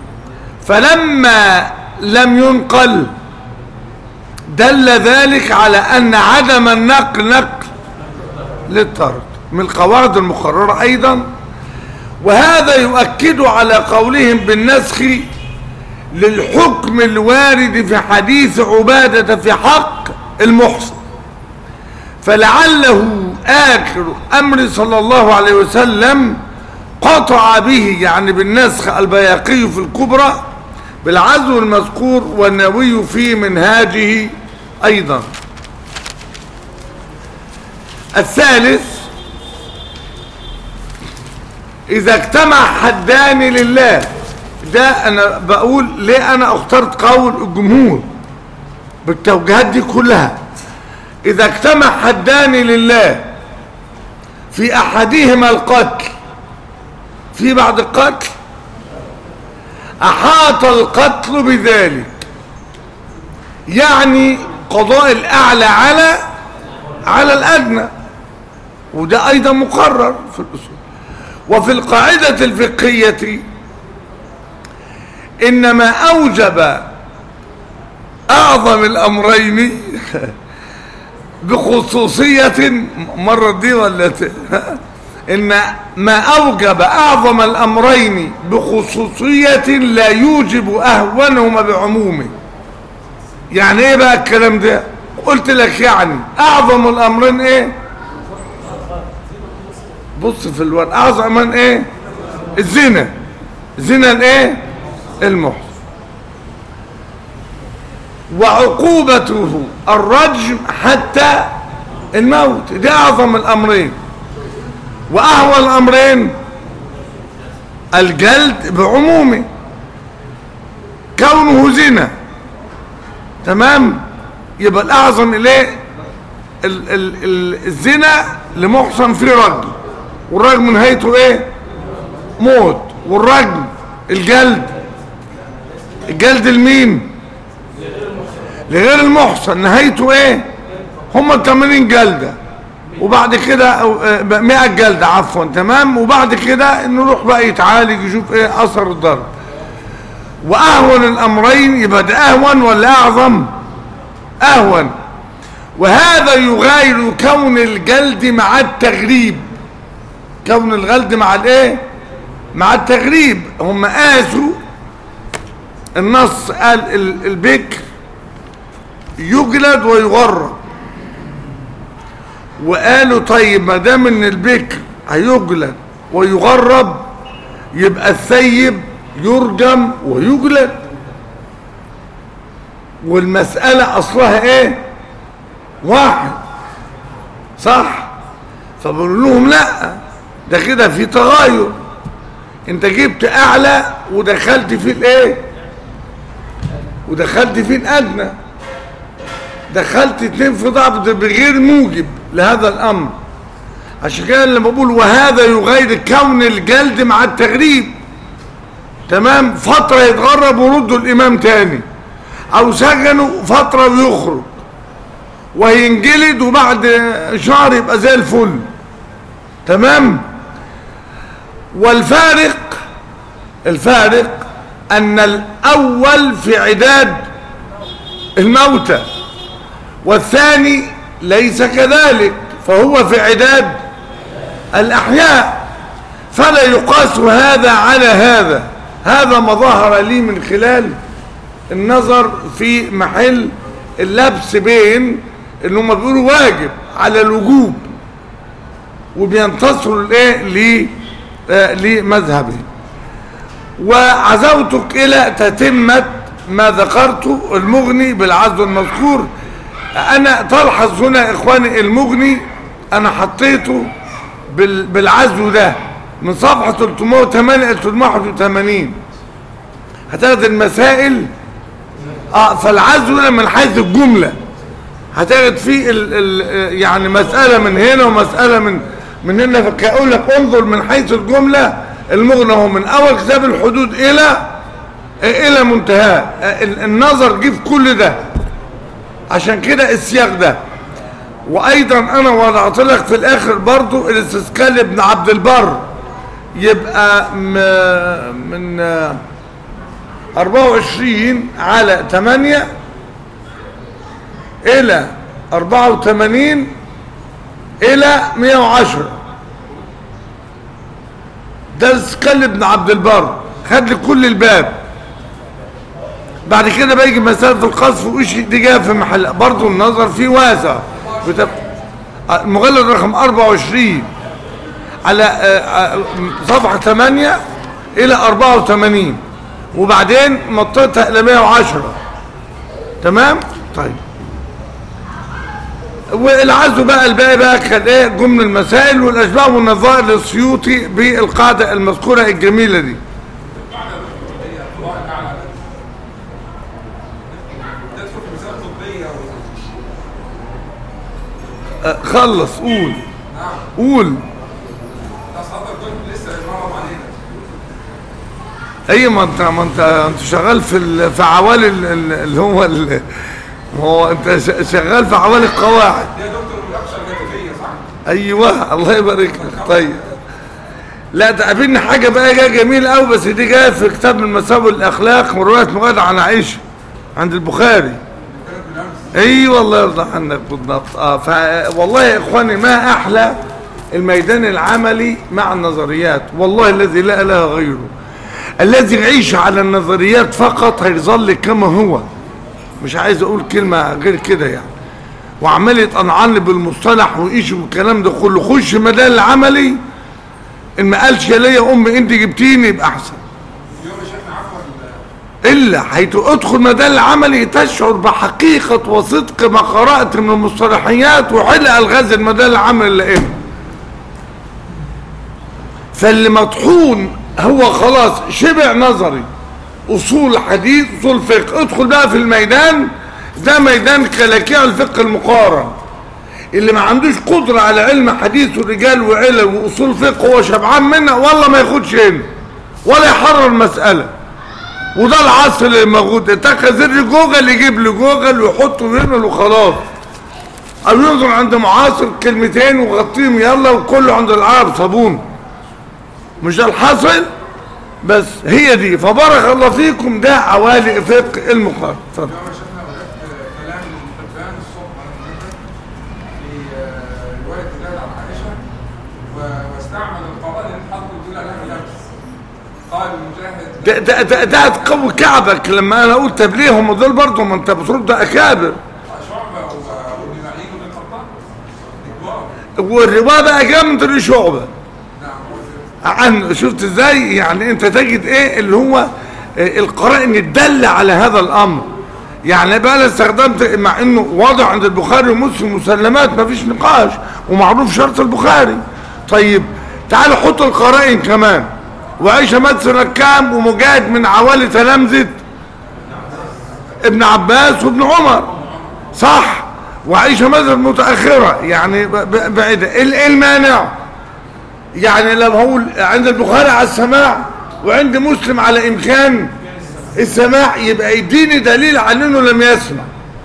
فلما لم ينقل دل ذلك على أن عدم النقل نقل للطرد من القواعد المقررة أيضا وهذا يؤكد على قولهم بالنسخ للحكم الوارد في حديث عبادة في حق المحصن فلعله آخر أمر صلى الله عليه وسلم قطع به يعني بالنسخ البياقي في الكبرى بالعزو المذكور والنووي في منهاجه أيضا الثالث إذا اجتمع حدان لله ده أنا بقول ليه أنا اخترت قول الجمهور بالتوجيهات دي كلها إذا اجتمع حدان لله في أحدهما القتل في بعد القتل أحاط القتل بذلك يعني قضاء الأعلى على على الأدنى وده أيضا مقرر في الأصول وفي القاعدة الفقهية إنما أوجب أعظم الأمرين بخصوصية مرة دي ولا ت... إن ما أوجب أعظم الأمرين بخصوصية لا يوجب أهونهما بعمومه يعني إيه بقى الكلام ده قلت لك يعني أعظم الأمرين إيه بص في الورق أعظم من إيه الزنا زنا الإيه المحسن وعقوبته الرجم حتى الموت ده أعظم الأمرين وأهوى الأمرين الجلد بعمومه كونه زنا تمام يبقى الأعظم إليه ال ال ال الزنا لمحصن فيه رجم والرجم نهايته إيه موت والرجم الجلد الجلد لمين لغير المحصن نهايته ايه هم 80 جلدة وبعد كده أو، آه، 100 جلدة عفوا تمام وبعد كده نروح بقى يتعالج يشوف ايه اثر الضرب واهون الامرين يبقى ده اهون ولا اعظم اهون وهذا يغاير كون الجلد مع التغريب كون الجلد مع الايه مع التغريب هم قاسوا النص قال ال- البكر يجلد ويغرب وقالوا طيب ما دام ان البكر هيجلد ويغرب يبقى الثيب يرجم ويجلد والمسألة أصلها إيه واحد صح فبقول لهم لا ده كده في تغير انت جبت اعلى ودخلت في الايه ودخلت في الادنى دخلت اتنين في ضعف بغير موجب لهذا الامر عشان كده لما بقول وهذا يغير كون الجلد مع التغريب تمام فترة يتغرب وردوا الإمام تاني أو سجنوا فترة ويخرج وينجلد وبعد شهر يبقى زي الفل تمام والفارق الفارق أن الأول في عداد الموتى والثاني ليس كذلك فهو في عداد الأحياء فلا يقاس هذا على هذا هذا ما ظهر لي من خلال النظر في محل اللبس بين اللي هم بيقولوا واجب على الوجوب وبينتصروا لايه ل- آه، لمذهبه وعزوتك الى تتمه ما ذكرته المغني بالعزو المذكور انا تلحظ هنا اخواني المغني انا حطيته بال- بالعزو ده من صفحه 308 ل 381 هتاخد المسائل اه فالعزو ده من حيث الجمله هتجد فيه ال ال يعني مسألة من هنا ومسألة من من هنا فكأقول لك انظر من حيث الجملة المغنى هو من أول كتاب الحدود إلى إلى منتهاه ال- النظر جه في كل ده عشان كده السياق ده وأيضا أنا وضعت لك في الآخر برضو الاستسكال ابن عبد البر يبقى م- من آه، 24 على 8 الى 84 الى 110 ده سكال ابن عبد البر خد لي كل الباب بعد كده بيجي مسألة القذف وإيش دي جايه في محل برضه النظر فيه واسع بتب... المجلد رقم 24 على آه، آه، صفحة 8 إلى 84 وبعدين مطيتها إلى 110 تمام؟ طيب والعزو بقى الباقي بقى كان ايه جمل المسائل والاشباه والنظائر للسيوطي بالقاعده المذكوره الجميله دي تدخل في مسائل طبيه و... أه، خلص قول نعم قول ده صدر كنت لسه اتمرن علينا اي ما انت ما انت انت شغال في ال- في عوالي ال- ال- اللي هو ال- ما هو انت ش- شغال في عوالي القواعد دي يا دكتور المناقشه الجانبيه صح؟ ايوه الله يبارك لك طيب لا تقابلني حاجه بقى جايه جميله قوي بس دي جايه في كتاب من مساوئ الاخلاق من روايه مغادة عن عائشه عند البخاري كانت بالامس اي والله يرضى عنك بالضبط اه ف والله يا اخواني ما احلى الميدان العملي مع النظريات والله الذي لا اله غيره الذي يعيش على النظريات فقط هيظل كما هو مش عايز اقول كلمه غير كده يعني وعمال يتقنعن بالمصطلح وايش والكلام ده كله خش ميدان العملي ان ما قالش يا ليا امي انت جبتيني يبقى احسن اليوم يا شيخنا عفوا إلا حيث ادخل مجال العملي تشعر بحقيقة وصدق ما قرأت من المصطلحيات وحل ألغاز المجال العملي اللي إيه فاللي مطحون هو خلاص شبع نظري أصول حديث أصول فقه ادخل بقى في الميدان ده ميدان كلاكيع الفقه المقارن اللي ما عندوش قدرة على علم حديث ورجال وعلل وأصول فقه هو شبعان منها والله ما ياخدش هنا ولا يحرر مسألة وده العصر اللي موجود اتخذ زر جوجل يجيب لي جوجل ويحطه ويعمل وخلاص او ينظر عند معاصر كلمتين وغطيهم يلا وكله عند العرب صابون مش ده الحاصل بس هي دي فبارك الله فيكم ده عوالي فقه المقارنه اتفضل اليوم يا شيخنا وجدت كلام الحبان الصبح في آه، روايه زياد عن عائشه و- واستعمل القرائن اللي حطوا دول عليها لبس قال مجاهد ده ده ده, ده هتقوي كعبك لما انا اقول طب ليه هم دول برضه ما انت بترد اكابر شعبه و- وابن معين وابن الخطاب كبار والروايه بقى جايه من طريق شعبه نعم عن شفت ازاي يعني انت تجد ايه اللي هو إيه القرائن الدالة على هذا الامر يعني بقى انا استخدمت مع انه واضح عند البخاري ومسلم مسلمات ما فيش نقاش ومعروف شرط البخاري طيب تعالوا حط القرائن كمان وعيشة مات سنة كام ومجاهد من عوالي تلامذة ابن عباس وابن عمر صح وعائشة مذهب متأخرة يعني ب- ب- بعيدة ايه إيه المانع يعني لو هقول عند البخاري على السماع وعند مسلم على امكان السماع يبقى يديني دليل على انه لم يسمع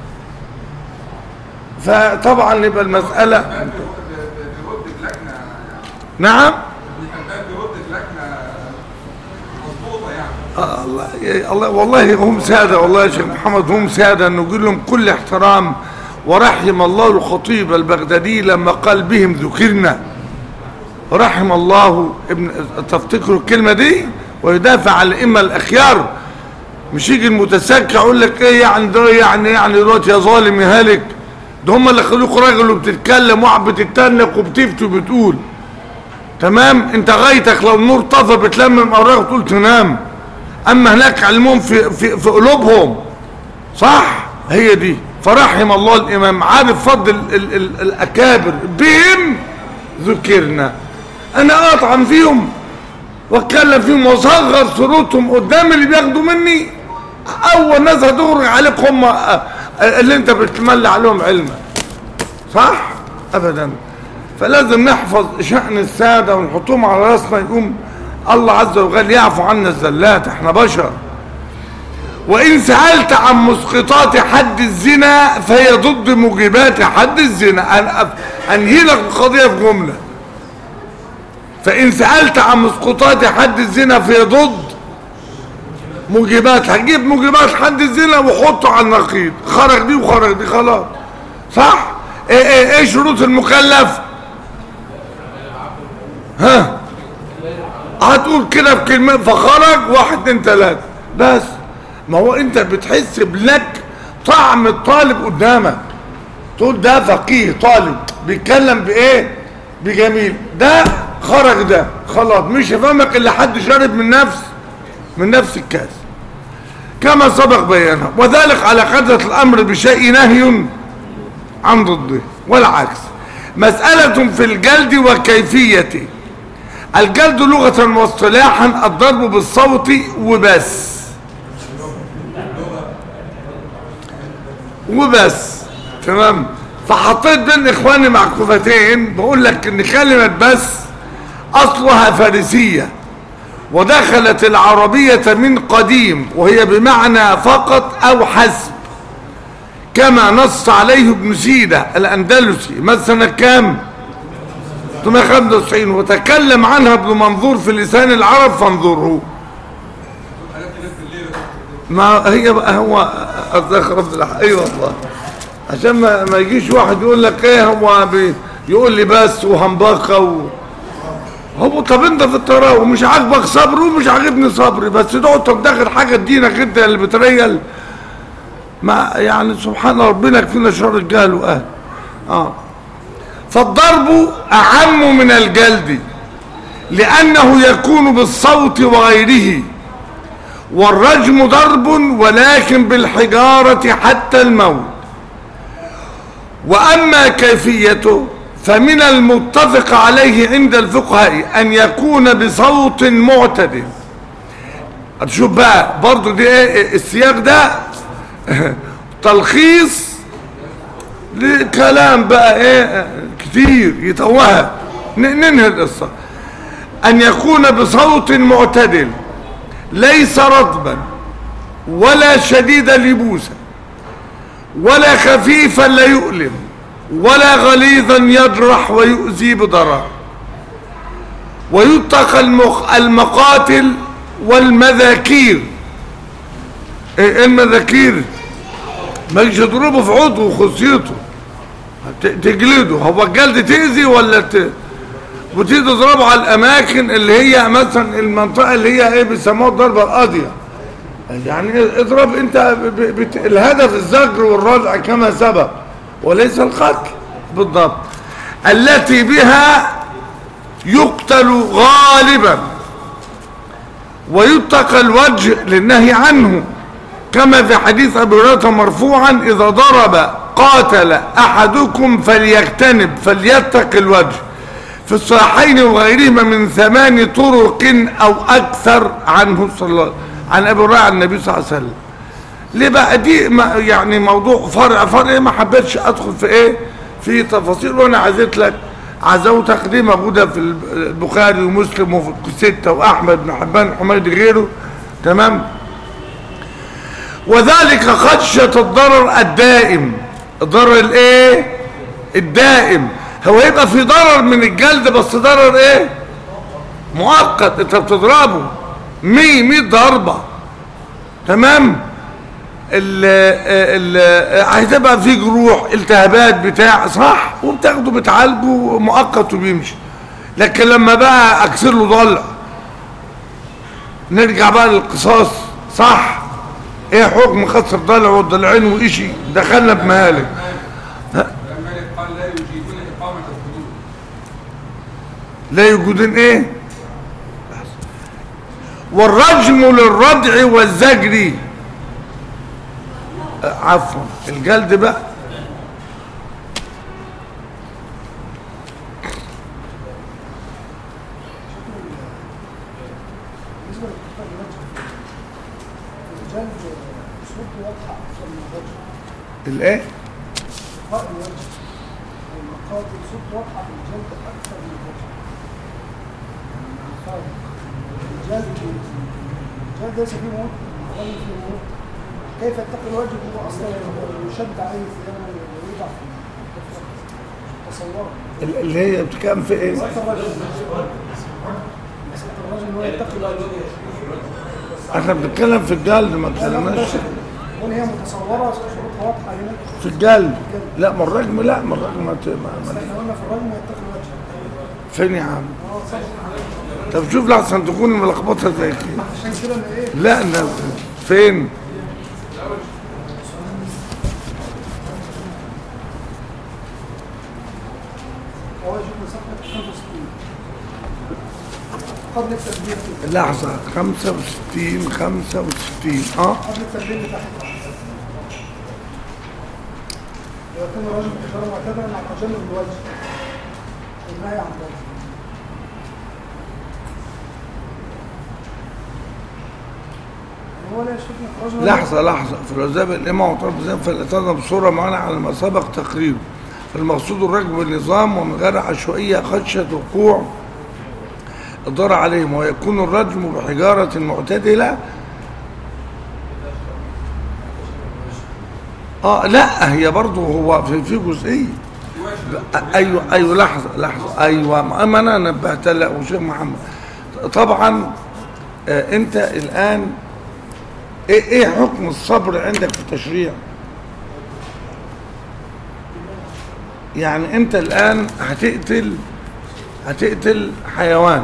فطبعا يبقى المسألة بيرد بلجنه نعم الحمام بيرد بلجنه مظبوطه يعني آه الله يا الله والله هم سادة والله يا شيخ محمد هم سادة نقول لهم كل احترام ورحم الله الخطيب البغدادي لما قال بهم ذكرنا رحم الله ابن تفتكروا الكلمة دي ويدافع عن الأئمة الأخيار مش يجي المتسكع يقول لك ايه يعني ده يعني يعني دلوقتي يا ظالم يا هالك ده هم اللي خلوك راجل وبتتكلم وقاعد بتتنق وبتفتي وبتقول تمام انت غايتك لو النور طفى بتلمم اوراق وتقول تنام اما هناك علمهم في في في قلوبهم صح هي دي فرحم الله الامام عارف فضل ال ال ال الاكابر بهم ذكرنا انا اطعن فيهم واتكلم فيهم واصغر صورتهم قدام اللي بياخدوا مني اول ناس هتغرق عليك هم اللي انت بتملي عليهم علما صح ابدا فلازم نحفظ شأن السادة ونحطهم على راسنا يقوم الله عز وجل يعفو عنا الزلات احنا بشر وإن سألت عن مسقطات حد الزنا فهي ضد موجبات حد الزنا أن أنهي لك القضية في جملة فإن سألت عن مسقطات حد الزنا فهي ضد موجبات هجيب موجبات حد الزنا وحطه على النقيض خرج دي وخرج دي خلاص صح ايه ايه ايه شروط المكلف ها هتقول كده في كلمة فخرج واحد اتنين تلاتة بس ما هو انت بتحس بلك طعم الطالب قدامك تقول ده فقيه طالب بيتكلم بايه بجميل ده خرج ده خلاص مش هفهمك الا حد شارب من نفس من نفس الكاس كما سبق بيانها وذلك على قدرة الامر بشيء نهي عن ضده والعكس مسألة في الجلد وكيفيته الجلد لغة واصطلاحا الضرب بالصوت وبس وبس تمام فحطيت بين اخواني معكوفتين بقول لك ان كلمة بس اصلها فارسية ودخلت العربية من قديم وهي بمعنى فقط او حسب كما نص عليه ابن سيدة الاندلسي مثلا سنة كام 395 وتكلم عنها ابن منظور في لسان العرب فانظره ما هي بقى هو الزخرف الح- اي والله عشان ما, ما يجيش واحد يقول لك ايه هو بي يقول لي بس وهنبقى و... هو طب انت في الطيران ومش عاجبك صبري ومش عاجبني صبري بس تقعد تدخل حاجه تدينك انت اللي بتريل ما يعني سبحان ربنا يكفينا شر الجهل واهل اه فالضرب اعم من الجلد لانه يكون بالصوت وغيره والرجم ضرب ولكن بالحجارة حتى الموت وأما كيفيته فمن المتفق عليه عند الفقهاء أن يكون بصوت معتدل هتشوف بقى برضو دي ايه السياق ده تلخيص لكلام بقى ايه كتير يتوهق ن- ننهي القصة أن يكون بصوت معتدل ليس رطبا ولا شديد اليبوسة ولا خفيفا لا يؤلم ولا غليظا يجرح ويؤذي بضرر ويتقى المخ المقاتل والمذاكير ايه المذاكير ما يجي تضربه في عضو وخصيته ت- تجلده هو الجلد تأذي ولا ت... وتيجي تضربه على الاماكن اللي هي مثلا المنطقه اللي هي ايه بيسموها الضربه القاضيه يعني اضرب انت ب... بت... الهدف الزجر والردع كما سبق وليس القتل بالضبط التي بها يقتل غالبا ويتقى الوجه للنهي عنه كما في حديث ابي هريره مرفوعا اذا ضرب قاتل احدكم فليجتنب فليتق الوجه في الصحيحين وغيرهما من ثمان طرق او اكثر عنه صلى الله عن ابي هريره عن النبي صلى الله عليه وسلم ليه بقى دي ما- يعني موضوع فرع فرع ما حبيتش ادخل في ايه في تفاصيل وانا عزيت لك عزوتك دي موجوده في البخاري ومسلم وفي الستة واحمد بن حبان حميد غيره تمام وذلك خشية الضرر الدائم الضرر الايه الدائم هو يبقى في ضرر من الجلد بس ضرر ايه مؤقت انت بتضربه 100 100 ضربه تمام ال ال هتبقى في جروح التهابات بتاع صح وبتاخده بتعالجه مؤقت وبيمشي لكن لما بقى اكسر له ضلع نرجع بقى للقصاص صح ايه حكم خسر ضلع والضلعين وإشي دخلنا بمهالك الملك قال لا يجيبون إقامة الحدود لا يوجدون ايه والرجم للردع والزجر آه، عفوا الجلد بقى بالنسبه للكفار الوجه الجلد صورته واضحه اكثر من الوجه الايه كفار الوجه المقاتل صورته واضحه في الجلد اكثر من الوجه يعني مع الفارق الجلد الجلد ليس فيه موت الرجل فيه موت كيف يتقي الوجه هو اصلا يشد عليه ثيابا ويوضع في تصوره ال- اللي هي بتتكلم في ايه مسألة الرجل مسألة الرجل هو يتقي الوجه احنا بنتكلم في الجلد ما اتكلمناش هنا هي متصورة صورتها واضحة هنا في الجلد لا ما الرجم لا ما الرجم ما ت- ما- ما- احنا قلنا في الرجل يتقي الوجه فين يا عم اه صح طب شوف لحسن تكون ملخبطه زي كده عشان كده انا ايه لا أنا فين هو يشوف مسافة 65 قبل التسجيل كده لحظه 65 65 اه قبل التسجيل بتاعها لو كان الرجل بحجارة معتبرا على تجنب الوجه النهي عن الوجه يعني هو لا يشوفنا في الرجل لحظة لحظة في العذاب الإمام وطرف الزام فالإتانا بصورة معانا على ما سبق تقريره فالمقصود الرجم بالنظام ومن غير عشوائية خشية وقوع الضرر عليهم ويكون الرجم بحجارة معتدلة اه لا هي برضه هو في, في جزئية ايوه ايوه لحظة لحظة ايوه ما انا نبهت لا وشيخ محمد طبعا آه انت الان ايه ايه حكم الصبر عندك في التشريع يعني انت الان هتقتل هتقتل حيوان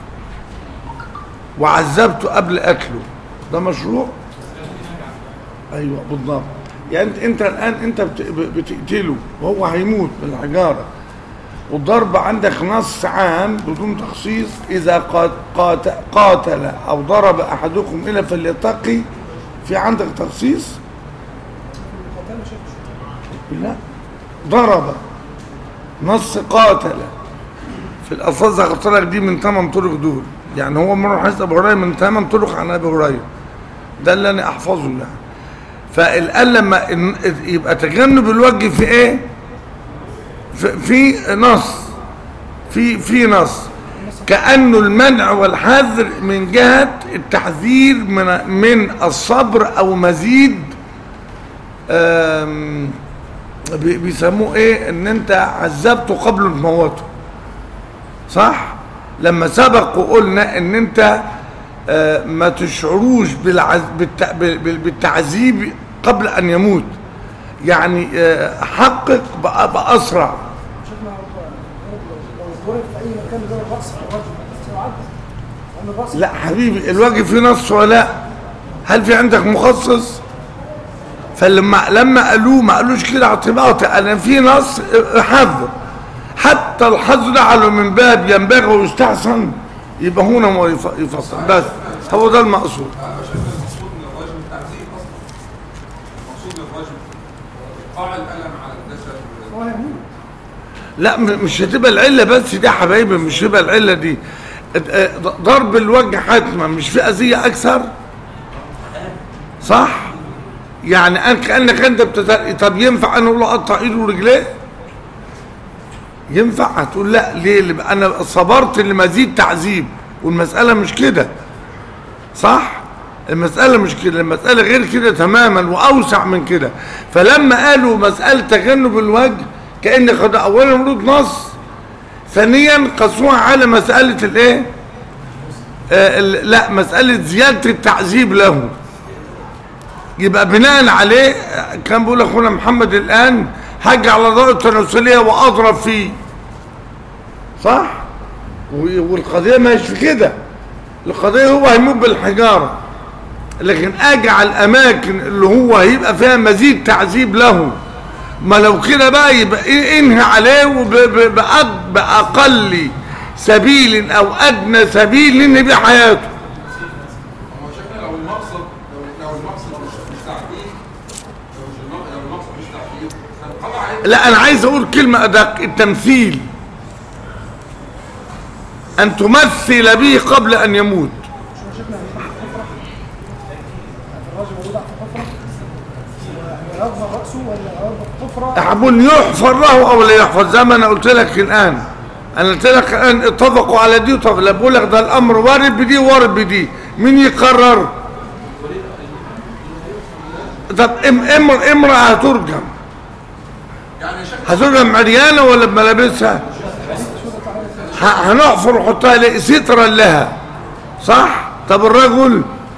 وعذبته قبل اكله ده مشروع ايوه بالضبط يعني انت, انت الان انت بت- بتقتله وهو هيموت بالحجاره والضرب عندك نص عام بدون تخصيص إذا قات- قات- قاتل أو ضرب أحدكم إلى فليتقي في عندك تخصيص القتال مش هيكشف. لا ضرب نص قاتل في الألفاظ ذكرت لك دي من ثمان طرق دول يعني هو مرة حديث أبو هريرة من ثمان طرق عن أبي هريرة ده اللي أنا أحفظه يعني فالآن لما إن- يبقى تجنب الوجه في إيه؟ في, في نص في في نص كأنه المنع والحذر من جهة التحذير من من الصبر أو مزيد آم، بي- بيسموه ايه ان انت عذبته قبل ما تموته صح لما سبق وقلنا ان انت آه، ما تشعروش بالعز... بالت... بال- بالتعذيب قبل ان يموت يعني آه، حقق بأ- باسرع شفنا هو لو لو اتضرب في اي مكان غير الراس في الرجل هتصير عدل لان الراس لا حبيبي الوجه فيه نص ولا لا هل في عندك مخصص فلما لما قالوه ما قالوش كده اعتباطي انا في نص حذر حتى الحذر ده على من باب ينبغي ويستحسن يبقى هنا ما يف- يفصل بس هو ده المقصود المقصود من الرجم التعذيب اصلا المقصود من الرجم ايقاع الالم على الجسد هو هيموت لا م- مش هتبقى العله بس دي يا حبايبي مش هتبقى العله دي اد- اه، ضرب الوجه حتما مش في اذيه اكثر صح يعني أن- كانك انت بتتل... طب ينفع انا اقول له اقطع ايده ورجليه ينفع هتقول لا ليه اللي انا صبرت لمزيد تعذيب والمساله مش كده صح المساله مش كده المساله غير كده تماما واوسع من كده فلما قالوا مساله تجنب الوجه كان خد اولا ورود نص ثانيا قسوها على مساله الايه آه ال- لا مساله زياده التعذيب له يبقى بناء عليه آه، كان بيقول اخونا محمد الان هاجي على ضوء التناسليه واضرب فيه صح و- والقضيه مش في كده القضيه هو هيموت بالحجاره لكن اجعل اماكن اللي هو هيبقى فيها مزيد تعذيب له ما لو كده بقى يبقى إيه- انهي عليه وب- ب- بأق- باقل سبيل او ادنى سبيل لان بيه حياته هو شكله لو المقصد لو لو المقصد مش مش تعديل لو مش الم- لو المقصد مش تعديل هنقطع عليه لا انا عايز اقول كلمه ادق التمثيل ان تمثل به قبل ان يموت شو شفنا يعني تحت الحفرة الراجل موجود تحت الحفرة يرفع رأسه ولا يرفع حفرة احبون يحفر له او لا يحفر زي ما انا قلت لك الان انا قلت لك الان اتفقوا على دي طب لا بقول لك ده الامر وارد بدي وارد بدي مين يقرر طب ام امر امراه هترجم يعني شكله هترجم عريانه ولا بملابسها ه- هنحفر ونحطها ليه سترا لها صح طب الرجل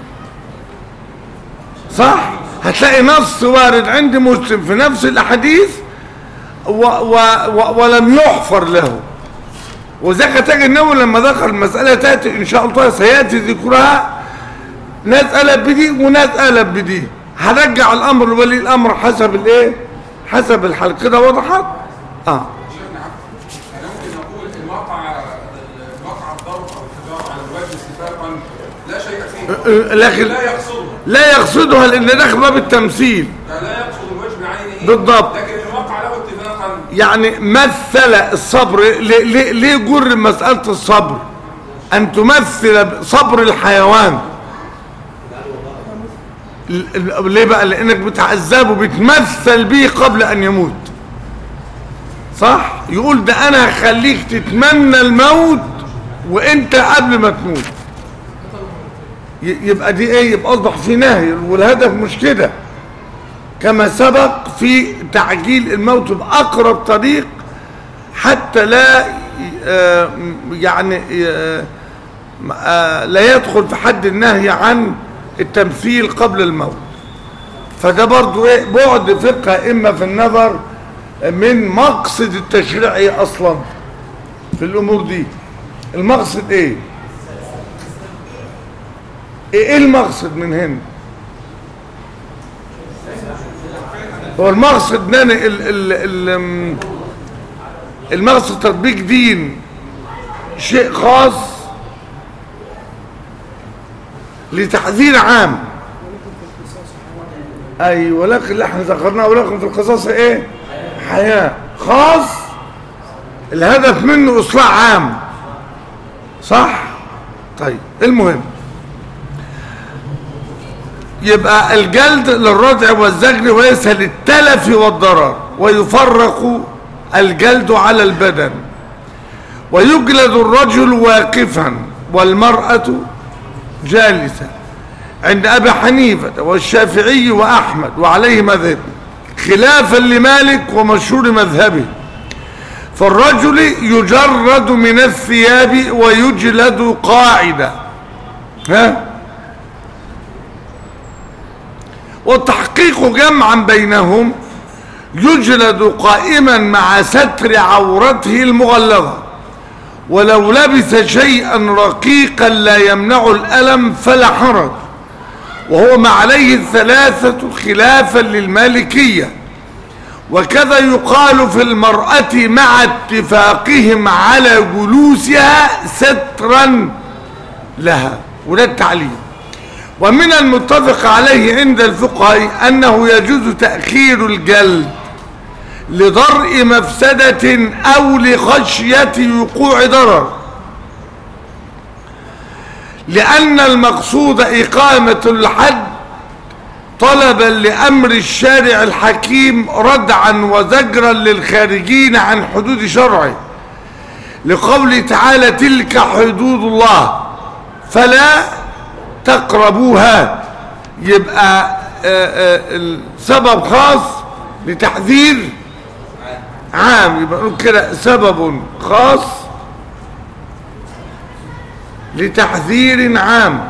صح هتلاقي نص وارد عند مسلم في نفس الاحاديث و و و ولم يحفر له وذاك تجد النووي لما ذكر المسألة تأتي إن شاء الله سيأتي ذكرها ناس قلب بدي وناس قلب بدي هرجع الأمر لولي الأمر حسب الإيه؟ حسب الحال كده وضحت؟ آه شيخنا عبد احنا ممكن نقول المقع المقع الضرب او الحجاره على الوجه اتفاقا لا شيء فيه أه، لكن لا يقصده لا يقصدها لأن داخل باب التمثيل لا لا يقصد الوجه بعينه بالضبط. لكن المقع له اتفاقا يعني مثل الصبر ليه, ليه, ليه جر مسألة الصبر أن تمثل صبر الحيوان ل- ل- ليه بقى لأنك بتعذبه بتمثل به قبل أن يموت صح يقول ده أنا هخليك تتمنى الموت وانت قبل ما تموت ي- يبقى دي ايه يبقى اصبح في نهي والهدف مش كده كما سبق في تعجيل الموت بأقرب طريق حتى لا آه، يعني آه، آه، لا يدخل في حد النهي عن التمثيل قبل الموت فده برضو ايه بعد فقه اما في النظر من مقصد التشريع ايه اصلا في الامور دي المقصد ايه ايه المقصد من هنا هو المقصد ان انا ال ال ال المقصد تطبيق دين شيء خاص لتحذير عام اي ولكن اللي احنا ذكرناه ولكن في القصاص ايه حياة خاص الهدف منه اصلاح عام صح طيب المهم يبقى الجلد للردع والزجر وليس للتلف والضرر ويفرق الجلد على البدن ويجلد الرجل واقفا والمرأة جالسة عند أبي حنيفة والشافعي وأحمد وعليه مذهب خلافا لمالك ومشهور مذهبه فالرجل يجرد من الثياب ويجلد قاعدة ها والتحقيق جمعا بينهم يجلد قائما مع ستر عورته المغلظة ولو لبس شيئا رقيقا لا يمنع الألم فلا حرج وهو ما عليه الثلاثة خلافا للمالكية وكذا يقال في المرأة مع اتفاقهم على جلوسها سترا لها وده التعليم ومن المتفق عليه عند الفقهاء أنه يجوز تأخير الجلد لضرء مفسدة أو لخشية وقوع ضرر لأن المقصود إقامة الحد طلبا لأمر الشارع الحكيم ردعا وزجرا للخارجين عن حدود شرعه لقوله تعالى تلك حدود الله فلا تقربوها يبقى آه، آه، السبب خاص لتحذير عام يبقى نقول كده سبب خاص لتحذير عام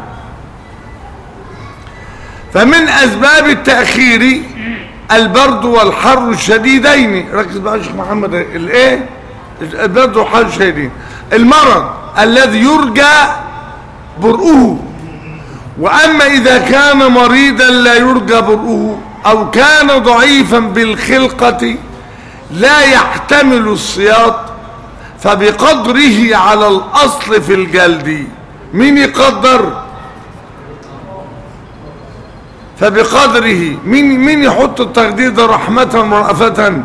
فمن أسباب التأخير البرد والحر الشديدين ركز بقى يا شيخ محمد الايه البرد والحر الشديدين المرض الذي يرجى برؤه وأما إذا كان مريضا لا يرجى برؤه أو كان ضعيفا بالخلقة لا يحتمل السياط فبقدره على الأصل في الجلد مين يقدر فبقدره مين مين يحط التقدير ده رحمة ورأفة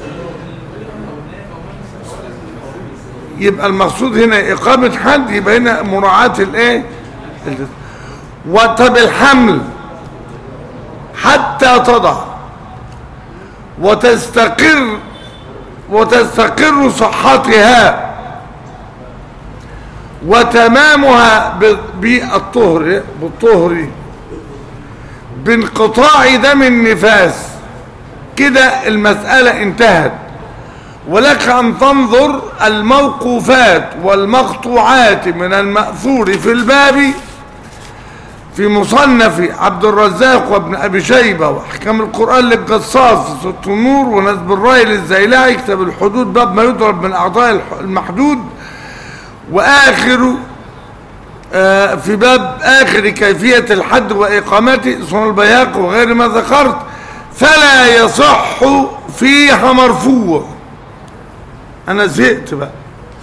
يبقى المقصود هنا إقامة حد يبقى هنا مراعاة الايه ال- وطب الحمل حتى تضع وتستقر وتستقر صحتها وتمامها ب- بالطهر بالطهر بانقطاع دم النفاس كده المسألة انتهت ولك أن تنظر الموقوفات والمقطوعات من المأثور في الباب في مصنف عبد الرزاق وابن أبي شيبة وأحكام القرآن للقصاص في ست النور ونسب الرأي للزيلاعي كتاب الحدود باب ما يضرب من أعضاء الح- المحدود وآخر آه، في باب آخر كيفية الحد وإقامته سنن البياق وغير ما ذكرت فلا يصح فيها مرفوع أنا زهقت بقى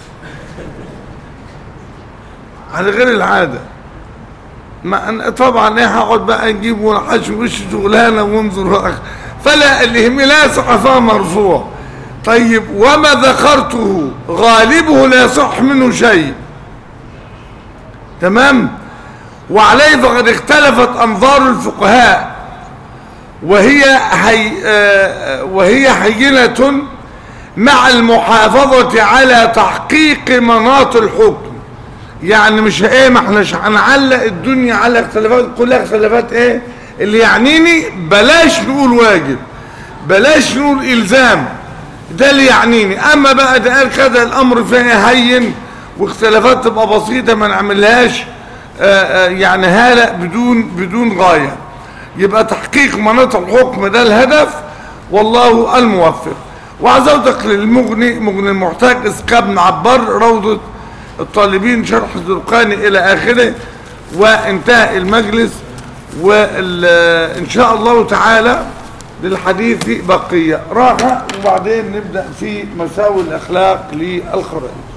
على غير العادة ما أنا طبعا ايه هقعد بقى نجيب ونحش وش شغلانه وانظر فلا اللي يهمني لا يصح فيها مرفوع طيب وما ذكرته غالبه لا يصح منه شيء تمام وعليه فقد اختلفت انظار الفقهاء وهي هي آه، وهي هينة مع المحافظة على تحقيق مناط الحكم يعني مش ايه ما احناش هنعلق الدنيا على اختلافات كلها اختلافات ايه اللي يعنيني بلاش نقول واجب بلاش نقول الزام ده اللي يعنيني اما بقى ده قال كده الامر فيها هين واختلافات تبقى بسيطه ما نعملهاش آه، آه، يعني هالة بدون بدون غايه يبقى تحقيق مناط الحكم ده الهدف والله الموفق وعزوتك للمغني مغني المحتاج اسكاب بن عبار روضه الطالبين شرح الزرقاني الى اخره وانتهى المجلس وان شاء الله تعالى للحديث بقيه راحه وبعدين نبدا في مساوي الاخلاق للخرائط